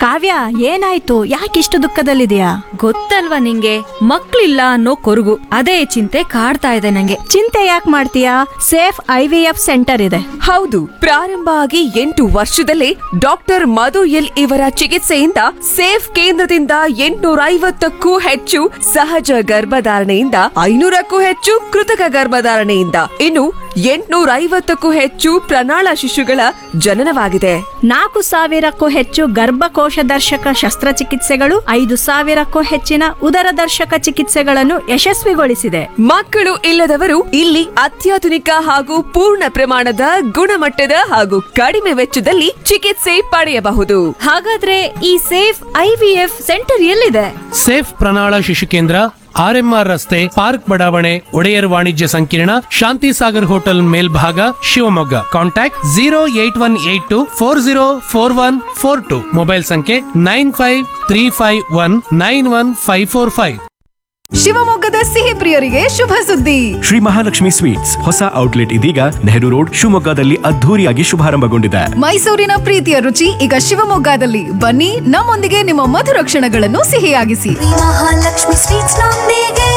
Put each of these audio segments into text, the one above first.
ಕಾವ್ಯ ಏನಾಯ್ತು ಯಾಕಿಷ್ಟು ದುಃಖದಲ್ಲಿದೆಯಾ ಗೊತ್ತಲ್ವಾ ನಿಂಗೆ ಮಕ್ಳಿಲ್ಲ ಅನ್ನೋ ಕೊರಗು ಅದೇ ಚಿಂತೆ ಕಾಡ್ತಾ ಇದೆ ನಂಗೆ ಚಿಂತೆ ಯಾಕೆ ಮಾಡ್ತೀಯಾ safe I V F centre ಇದೆ ಹೌದು ಪ್ರಾರಂಭ ಆಗಿ ಎಂಟು ವರ್ಷದಲ್ಲೇ ಡಾಕ್ಟರ್ ಮಧು ಎಲ್ ಇವರ ಚಿಕಿತ್ಸೆಯಿಂದ ಸೇಫ್ ಕೇಂದ್ರದಿಂದ ಎಂಟುನೂರ ಐವತ್ತಕ್ಕೂ ಹೆಚ್ಚು ಸಹಜ ಗರ್ಭಧಾರಣೆಯಿಂದ ಐನೂರಕ್ಕೂ ಹೆಚ್ಚು ಕೃತಕ ಗರ್ಭಧಾರಣೆಯಿಂದ ಇನ್ನು ಎಂಟುನೂರ ಐವತ್ತಕ್ಕೂ ಹೆಚ್ಚು ಪ್ರಣಾಳ ಶಿಶುಗಳ ಜನನವಾಗಿದೆ ನಾಲ್ಕು ಸಾವಿರಕ್ಕೂ ಹೆಚ್ಚು ಗರ್ಭಕೋಶ ದರ್ಶಕ ಶಸ್ತ್ರಚಿಕಿತ್ಸೆಗಳು ಐದು ಸಾವಿರಕ್ಕೂ ಹೆಚ್ಚಿನ ಉದರ ದರ್ಶಕ ಚಿಕಿತ್ಸೆಗಳನ್ನು ಯಶಸ್ವಿಗೊಳಿಸಿದೆ ಮಕ್ಕಳು ಇಲ್ಲದವರು ಇಲ್ಲಿ ಅತ್ಯಾಧುನಿಕ ಹಾಗೂ ಪೂರ್ಣ ಪ್ರಮಾಣದ ಗುಣಮಟ್ಟದ ಹಾಗೂ ಕಡಿಮೆ ವೆಚ್ಚದಲ್ಲಿ ಚಿಕಿತ್ಸೆ ಪಡೆಯಬಹುದು ಹಾಗಾದ್ರೆ ಈ safe I V F centre ಎಲ್ಲಿದೆ ಸೇಫ್ ಪ್ರಣಾಳ ಶಿಶು ಕೇಂದ್ರ ಆರ್ಎಂಆರ್ ರಸ್ತೆ ಪಾರ್ಕ್ ಬಡಾವಣೆ ಒಡೆಯರ್ ವಾಣಿಜ್ಯ ಸಂಕೀರ್ಣ ಶಾಂತಿ ಸಾಗರ್ ಹೋಟೆಲ್ ಮೇಲ್ಭಾಗ Shivamogga contact zero eight one eight two four zero four one four two mobile ಸಂಖ್ಯೆ nine five three five one nine one five four five ಶಿವಮೊಗ್ಗದ ಸಿಹಿ ಪ್ರಿಯರಿಗೆ ಶುಭ ಸುದ್ದಿ ಶ್ರೀ ಮಹಾಲಕ್ಷ್ಮಿ ಸ್ವೀಟ್ಸ್ ಹೊಸ ಔಟ್ಲೆಟ್ ಇದೀಗ ನೆಹರು ರೋಡ್ ಶಿವಮೊಗ್ಗದಲ್ಲಿ ಅದ್ಧೂರಿಯಾಗಿ ಶುಭಾರಂಭಗೊಂಡಿದೆ ಮೈಸೂರಿನ ಪ್ರೀತಿಯ ರುಚಿ ಈಗ ಶಿವಮೊಗ್ಗದಲ್ಲಿ ಬನ್ನಿ ನಮ್ಮೊಂದಿಗೆ ನಿಮ್ಮ ಮಧುರ ಕ್ಷಣಗಳನ್ನು ಸಿಹಿಯಾಗಿಸಿ ಮಹಾಲಕ್ಷ್ಮಿ ಸ್ವೀಟ್ಸ್ ನೊಂದಿಗೆ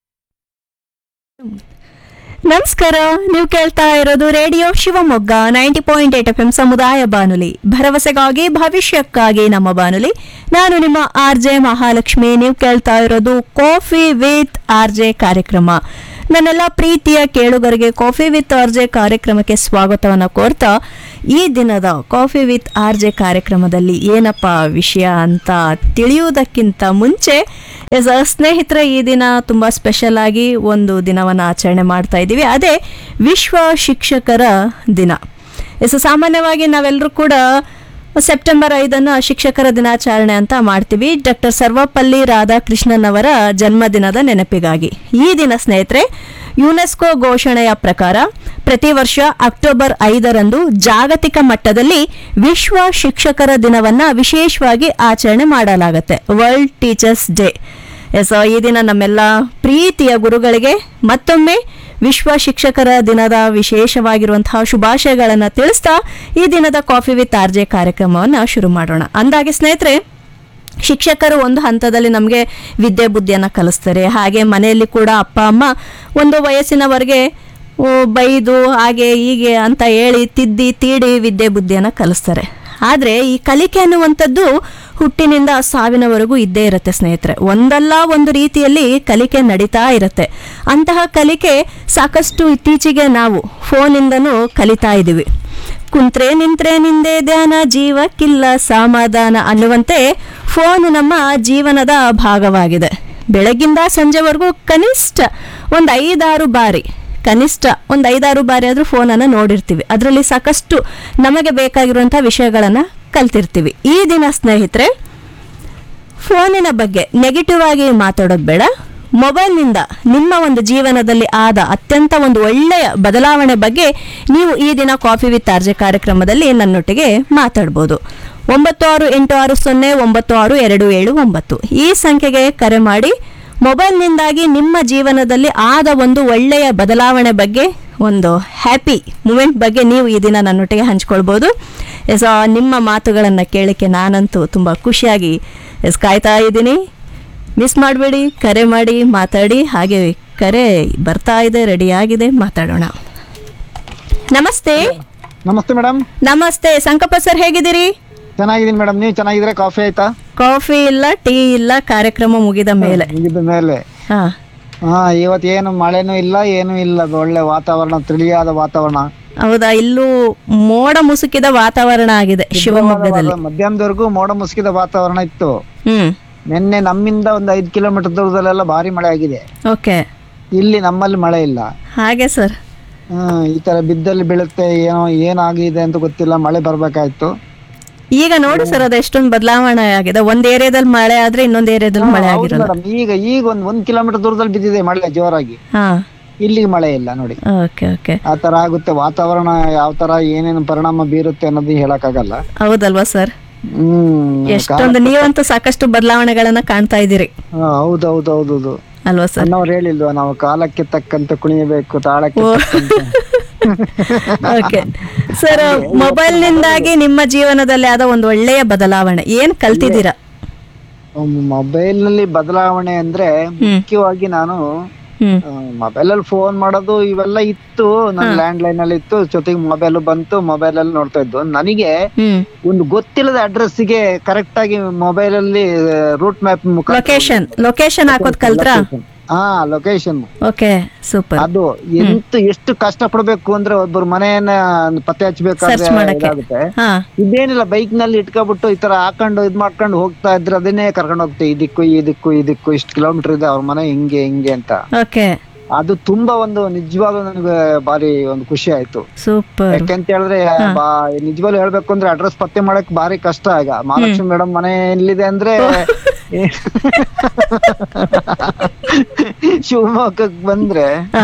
ನಮಸ್ಕಾರ ನೀವು ಕೇಳ್ತಾ ಇರೋದು radio Shivamogga ninety point eight F M ಸಮುದಾಯ ಬಾನುಲಿ ಭರವಸೆಗಾಗಿ ಭವಿಷ್ಯಕ್ಕಾಗಿ ನಮ್ಮ ಬಾನುಲಿ ನಾನು ನಿಮ್ಮ ಆರ್ ಜೆ ಮಹಾಲಕ್ಷ್ಮಿ ನೀವು ಕೇಳ್ತಾ ಇರೋದು ಕಾಫಿ ವಿತ್ ಆರ್ ಜೆ ಕಾರ್ಯಕ್ರಮ ನನ್ನೆಲ್ಲ ಪ್ರೀತಿಯ ಕೇಳುಗರಿಗೆ ಕಾಫಿ ವಿತ್ ಆರ್ ಜೆ ಕಾರ್ಯಕ್ರಮಕ್ಕೆ ಸ್ವಾಗತವನ್ನು ಕೋರ್ತಾ ಈ ದಿನದ ಕಾಫಿ ವಿತ್ ಆರ್ ಜೆ ಕಾರ್ಯಕ್ರಮದಲ್ಲಿ ಏನಪ್ಪ ವಿಷಯ ಅಂತ ತಿಳಿಯುವುದಕ್ಕಿಂತ ಮುಂಚೆ ಎಸ್ ಸ್ನೇಹಿತರೆ ಈ ದಿನ ತುಂಬ ಸ್ಪೆಷಲ್ ಆಗಿ ಒಂದು ದಿನವನ್ನು ಆಚರಣೆ ಮಾಡ್ತಾ ಇದ್ದೀವಿ ಅದೇ ವಿಶ್ವ ಶಿಕ್ಷಕರ ದಿನ ಎಸ್ ಸಾಮಾನ್ಯವಾಗಿ ನಾವೆಲ್ಲರೂ ಕೂಡ ಸೆಪ್ಟೆಂಬರ್ ಐದನ್ನು ಶಿಕ್ಷಕರ ದಿನಾಚರಣೆ ಅಂತ ಮಾಡ್ತೀವಿ ಡಾಕ್ಟರ್ ಸರ್ವಪಲ್ಲಿ ರಾಧಾಕೃಷ್ಣನ್ ಅವರ ಜನ್ಮದಿನದ ನೆನಪಿಗಾಗಿ ಈ ದಿನ ಸ್ನೇಹಿತರೆ ಯುನೆಸ್ಕೋ ಘೋಷಣೆಯ ಪ್ರಕಾರ ಪ್ರತಿ ವರ್ಷ ಅಕ್ಟೋಬರ್ ಐದರಂದು ಜಾಗತಿಕ ಮಟ್ಟದಲ್ಲಿ ವಿಶ್ವ ಶಿಕ್ಷಕರ ದಿನವನ್ನ ವಿಶೇಷವಾಗಿ ಆಚರಣೆ ಮಾಡಲಾಗುತ್ತೆ ವರ್ಲ್ಡ್ ಟೀಚರ್ಸ್ ಡೇ ಎಸ್ ಈ ದಿನ ನಮ್ಮೆಲ್ಲ ಪ್ರೀತಿಯ ಗುರುಗಳಿಗೆ ಮತ್ತೊಮ್ಮೆ ವಿಶ್ವ ಶಿಕ್ಷಕರ ದಿನದ ವಿಶೇಷವಾಗಿರುವಂತಹ ಶುಭಾಶಯಗಳನ್ನು ತಿಳಿಸ್ತಾ ಈ ದಿನದ ಕಾಫಿ ವಿತ್ ಆರ್ ಜೆ ಕಾರ್ಯಕ್ರಮವನ್ನು ಶುರು ಮಾಡೋಣ ಅಂದಾಗೆ ಸ್ನೇಹಿತರೆ ಶಿಕ್ಷಕರು ಒಂದು ಹಂತದಲ್ಲಿ ನಮಗೆ ವಿದ್ಯೆ ಬುದ್ಧಿಯನ್ನು ಕಲಿಸ್ತಾರೆ ಹಾಗೆ ಮನೆಯಲ್ಲಿ ಕೂಡ ಅಪ್ಪ ಅಮ್ಮ ಒಂದು ವಯಸ್ಸಿನವರೆಗೆ ಓ, ಬೈದು ಹಾಗೆ ಹೀಗೆ ಅಂತ ಹೇಳಿ ತಿದ್ದಿ ತೀಡಿ ವಿದ್ಯೆ ಬುದ್ಧಿಯನ್ನು ಕಲಿಸ್ತಾರೆ ಆದರೆ ಈ ಕಲಿಕೆ ಅನ್ನುವಂಥದ್ದು ಹುಟ್ಟಿನಿಂದ ಸಾವಿನವರೆಗೂ ಇದ್ದೇ ಇರುತ್ತೆ ಸ್ನೇಹಿತರೆ ಒಂದಲ್ಲ ಒಂದು ರೀತಿಯಲ್ಲಿ ಕಲಿಕೆ ನಡೀತಾ ಇರುತ್ತೆ ಅಂತಹ ಕಲಿಕೆ ಸಾಕಷ್ಟು ಇತ್ತೀಚೆಗೆ ನಾವು ಫೋನಿಂದನೂ ಕಲಿತಾ ಇದ್ದೀವಿ ಕುಂತ್ರೆ ನಿಂತ್ರೆ ನಿಂದೆ ಧ್ಯಾನ ಜೀವಕ್ಕಿಲ್ಲ ಸಮಾಧಾನ ಅನ್ನುವಂತೆ ಫೋನ್ ನಮ್ಮ ಜೀವನದ ಭಾಗವಾಗಿದೆ ಬೆಳಗಿಂದ ಸಂಜೆವರೆಗೂ ಕನಿಷ್ಠ ಒಂದು ಐದಾರು ಬಾರಿ ಕನಿಷ್ಠ ಒಂದು ಐದಾರು ಬಾರಿ ಆದರೂ ಫೋನನ್ನು ನೋಡಿರ್ತೀವಿ ಅದರಲ್ಲಿ ಸಾಕಷ್ಟು ನಮಗೆ ಬೇಕಾಗಿರುವಂಥ ವಿಷಯಗಳನ್ನು ಕಲ್ತಿರ್ತೀವಿ ಈ ದಿನ ಸ್ನೇಹಿತರೆ ಫೋನಿನ ಬಗ್ಗೆ ನೆಗೆಟಿವ್ ಆಗಿ ಮಾತಾಡೋದು ಬೇಡ ಮೊಬೈಲ್ನಿಂದ ನಿಮ್ಮ ಒಂದು ಜೀವನದಲ್ಲಿ ಆದ ಅತ್ಯಂತ ಒಂದು ಒಳ್ಳೆಯ ಬದಲಾವಣೆ ಬಗ್ಗೆ ನೀವು ಈ ದಿನ ಕಾಫಿ ವಿತ್ ಆರ್ಜೆ ಕಾರ್ಯಕ್ರಮದಲ್ಲಿ ನನ್ನೊಟ್ಟಿಗೆ ಮಾತಾಡ್ಬೋದು ಒಂಬತ್ತು ಆರು ಎಂಟು ಆರು ಸೊನ್ನೆ ಒಂಬತ್ತು ಆರು ಎರಡು ಏಳು ಒಂಬತ್ತು ಈ ಸಂಖ್ಯೆಗೆ ಕರೆ ಮಾಡಿ ಮೊಬೈಲ್ನಿಂದಾಗಿ ನಿಮ್ಮ ಜೀವನದಲ್ಲಿ ಆದ ಒಂದು ಒಳ್ಳೆಯ ಬದಲಾವಣೆ ಬಗ್ಗೆ ಒಂದು ಹ್ಯಾಪಿ ಮೂಮೆಂಟ್ ಬಗ್ಗೆ ನೀವು ಈ ದಿನ ನನ್ನೊಟ್ಟಿಗೆ ಹಂಚ್ಕೊಳ್ಬೋದು ಎಸ್ ಆ, ನಿಮ್ಮ ಮಾತುಗಳನ್ನು ಕೇಳಕ್ಕೆ ನಾನಂತೂ ತುಂಬ ಖುಷಿಯಾಗಿ ಎಸ್ ಕಾಯ್ತಾ ಇದ್ದೀನಿ ಮಿಸ್ ಮಾಡಬೇಡಿ ಕರೆ ಮಾಡಿ ಮಾತಾಡಿ ಹಾಗೆ ಕರೆ ಬರ್ತಾ ಇದೆ ರೆಡಿ ಆಗಿದೆ ಮಾತಾಡೋಣ ನಮಸ್ತೆ ನಮಸ್ತೆ ಮೇಡಮ್ ನಮಸ್ತೆ ಸಂಕಪ್ಪ ಸರ್ ಹೇಗಿದ್ದೀರಿ ಚೆನ್ನಾಗಿದ್ದೀನಿ ಮೇಡಮ್ ನೀವು ಚೆನ್ನಾಗಿದ್ರೆ ಕಾಫಿ ಆಯ್ತಾ ಕಾಫಿ ಇಲ್ಲ ಟೀ ಇಲ್ಲ ಕಾರ್ಯಕ್ರಮ ಮುಗಿದ ಮೇಲೆ ಮುಗಿದ ಮೇಲೆ ಹಾ ಹಾ ಇವತ್ತು ಏನು ಮಳೆನೂ ಇಲ್ಲ ಏನೂ ಇಲ್ಲ ಒಳ್ಳೆ ವಾತಾವರಣ ತಿಳಿಯಾದ ವಾತಾವರಣ ಹೌದಾ ಇಲ್ಲೂ ಮೋಡ ಮುಸುಕಿದ ವಾತಾವರಣ ಆಗಿದೆ ಶಿವಮೊಗ್ಗದಲ್ಲಿ ಮಧ್ಯಾಹ್ನದವರೆಗೂ ಮೋಡ ಮುಸುಕಿದ ವಾತಾವರಣ ಇತ್ತು ಹ್ಮ್ ನಿನ್ನೆ ನಮ್ಮಿಂದ ಒಂದು ಐದು ಕಿಲೋಮೀಟರ್ ದೂರದಲ್ಲೆಲ್ಲ ಭಾರಿ ಮಳೆ ಆಗಿದೆ ಓಕೆ ಇಲ್ಲಿ ನಮ್ಮಲ್ಲಿ ಮಳೆ ಇಲ್ಲ ಹಾಗೆ ಸರ್ ಹ್ಮ್ ಈ ತರ ಬಿದ್ದಲ್ಲಿ ಬೀಳುತ್ತೆ ಏನೋ ಏನಾಗಿದೆ ಅಂತ ಗೊತ್ತಿಲ್ಲ ಮಳೆ ಬರ್ಬೇಕಾಯ್ತು ಈಗ ನೋಡಿ ಸರ್ ಅದು ಎಷ್ಟೊಂದು ಬದಲಾವಣೆ ಆಗಿದೆ ಒಂದ್ ಏರಿಯಾದಲ್ಲಿ ಮಳೆ ಆದ್ರೆ ಇನ್ನೊಂದ್ ಏರಿಯಾದಲ್ಲಿ ಮಳೆ ಹೌದು ಆಗಿರಲ್ಲ ಮೇಡಮ್ ಈಗ ಈಗ ಒಂದ್ ಒಂದ್ ಕಿಲೋಮೀಟರ್ ದೂರದಲ್ಲಿ ಬಿದ್ದಿದೆ ಮಳೆ ಜೋರಾಗಿ ಹಾ ಇಲ್ಲಿಗೆ ಮಳೆ ಇಲ್ಲ ನೋಡಿ ಓಕೆ ಓಕೆ ಆ ತರ ಆಗುತ್ತೆ ವಾತಾವರಣ ಯಾವ ತರ ಏನೇನು ಪರಿಣಾಮ ಬೀರುತ್ತೆ ಅನ್ನೋದು ಹೇಳಕ್ಕಾಗಲ್ಲ ಹೌದಲ್ವಾ ಸರ್ ಹ್ಮ್ ಎಷ್ಟೊಂದು ನೀವಂತೂ ಸಾಕಷ್ಟು ಬದಲಾವಣೆಗಳನ್ನ ಕಾಣ್ತಾ ಇದ್ದೀರಿ ಹಾ, ಹೌದು ಹೌದು ಹೌದು ಹೌದು ಅಲ್ವಾ ಸರ್ ನನ್ನವ್ರು ಹೇಳಿಲ್ವಾ ನಾವು ಕಾಲಕ್ಕೆ ತಕ್ಕಂತೆ ಕುಣಿಯಬೇಕು ತಾಳಕ್ಕೆ ಓ. ತಕ್ಕಂತೆ ಓಕೆ ಸರ್ ಮೊಬೈಲ್ನಿಂದಾಗಿ ನಿಮ್ಮ ಜೀವನದಲ್ಲಿ ಆದ ಒಂದು ಒಳ್ಳೆಯ ಬದಲಾವಣೆ ಏನ್ ಕಲ್ತಿದ್ದೀರಾ ಮೊಬೈಲ್ ನಲ್ಲಿ ಬದಲಾವಣೆ ಅಂದ್ರೆ ಮುಖ್ಯವಾಗಿ ನಾನು ಹ್ಮ್ ಮೊಬೈಲ್ ಅಲ್ಲಿ ಫೋನ್ ಮಾಡೋದು ಇವೆಲ್ಲ ಇತ್ತು ನನ್ನ ಲ್ಯಾಂಡ್ ಲೈನ್ ಅಲ್ಲಿ ಇತ್ತು ಜೊತೆಗೆ ಮೊಬೈಲ್ ಬಂತು ಮೊಬೈಲ್ ಅಲ್ಲಿ ನೋಡ್ತಾ ಇದ್ದು ನನಗೆ ಹ್ಮ್ ಒಂದು ಗೊತ್ತಿಲ್ಲದ ಅಡ್ರೆಸ್ ಗೆ ಕರೆಕ್ಟ್ ಆಗಿ ಮೊಬೈಲ್ ಅಲ್ಲಿ ರೂಟ್ ಮ್ಯಾಪ್ ಲೊಕೇಶನ್ ಲೊಕೇಶನ್ ಹಾಕೋದ್ ಕಲ್ತ್ರಾ ಹಾ ಲೊಕೇಶನ್ ಓಕೆ ಸೂಪರ್ ಅದು ಎಂತ ಎಷ್ಟು ಕಷ್ಟ ಪಡ್ಬೇಕು ಅಂದ್ರೆ ಒಬ್ಬರು ಮನೆಯನ್ನ ಪತ್ತೆ ಸರ್ಚ್ ಹಚ್ಬೇಕಾದ್ರೆ ಮಾಡಕ್ಕೆ ಇದಾಗುತ್ತೆ ಹಾ ಇದೇನಿಲ್ಲ ಬೈಕ್ ನಲ್ಲಿ ಇಟ್ಕೊಬಿಟ್ಟು ಈ ತರ ಹಾಕೊಂಡು ಇದ್ ಮಾಡ್ಕೊಂಡು ಹೋಗ್ತಾ ಇದ್ರೆ ಅದನ್ನೇ ಕರ್ಕೊಂಡು ಹೋಗ್ತೆ ಇದಕ್ಕೂ ಇದಕ್ಕೂ ಇದಕ್ಕೂ ಇಷ್ಟು ಕಿಲೋಮೀಟರ್ ಇದೆ ಅವ್ರ ಮನೆ ಹಿಂಗೆ ಹಿಂಗೆ ಅಂತ ಓಕೆ ಅದು ತುಂಬಾ ಒಂದು ನಿಜವಾಗ್ಲೂ ನನಗೆ ಬಾರಿ ಒಂದು ಖುಷಿ ಆಯ್ತು ಸೂಪರ್ ಯಾಕೆಂತ ಹೇಳಿದ್ರೆ ಬಾ ನಿಜವಾಗ್ಲೂ ಹೇಳ್ಬೇಕು ಅಂದ್ರೆ ಅಡ್ರೆಸ್ ಪತ್ತೆ ಮಾಡಕ್ ಬಾರಿ ಕಷ್ಟ ಈಗ ಮಹಾಲಕ್ಷ್ಮಿ ಮೇಡಮ್ ಮನೆ ಎಲ್ಲಿದೆ ಅಂದ್ರೆ ಶಿವಮೊಗ್ಗಕ್ಕೆ ಬಂದ್ರೆ ಹಾ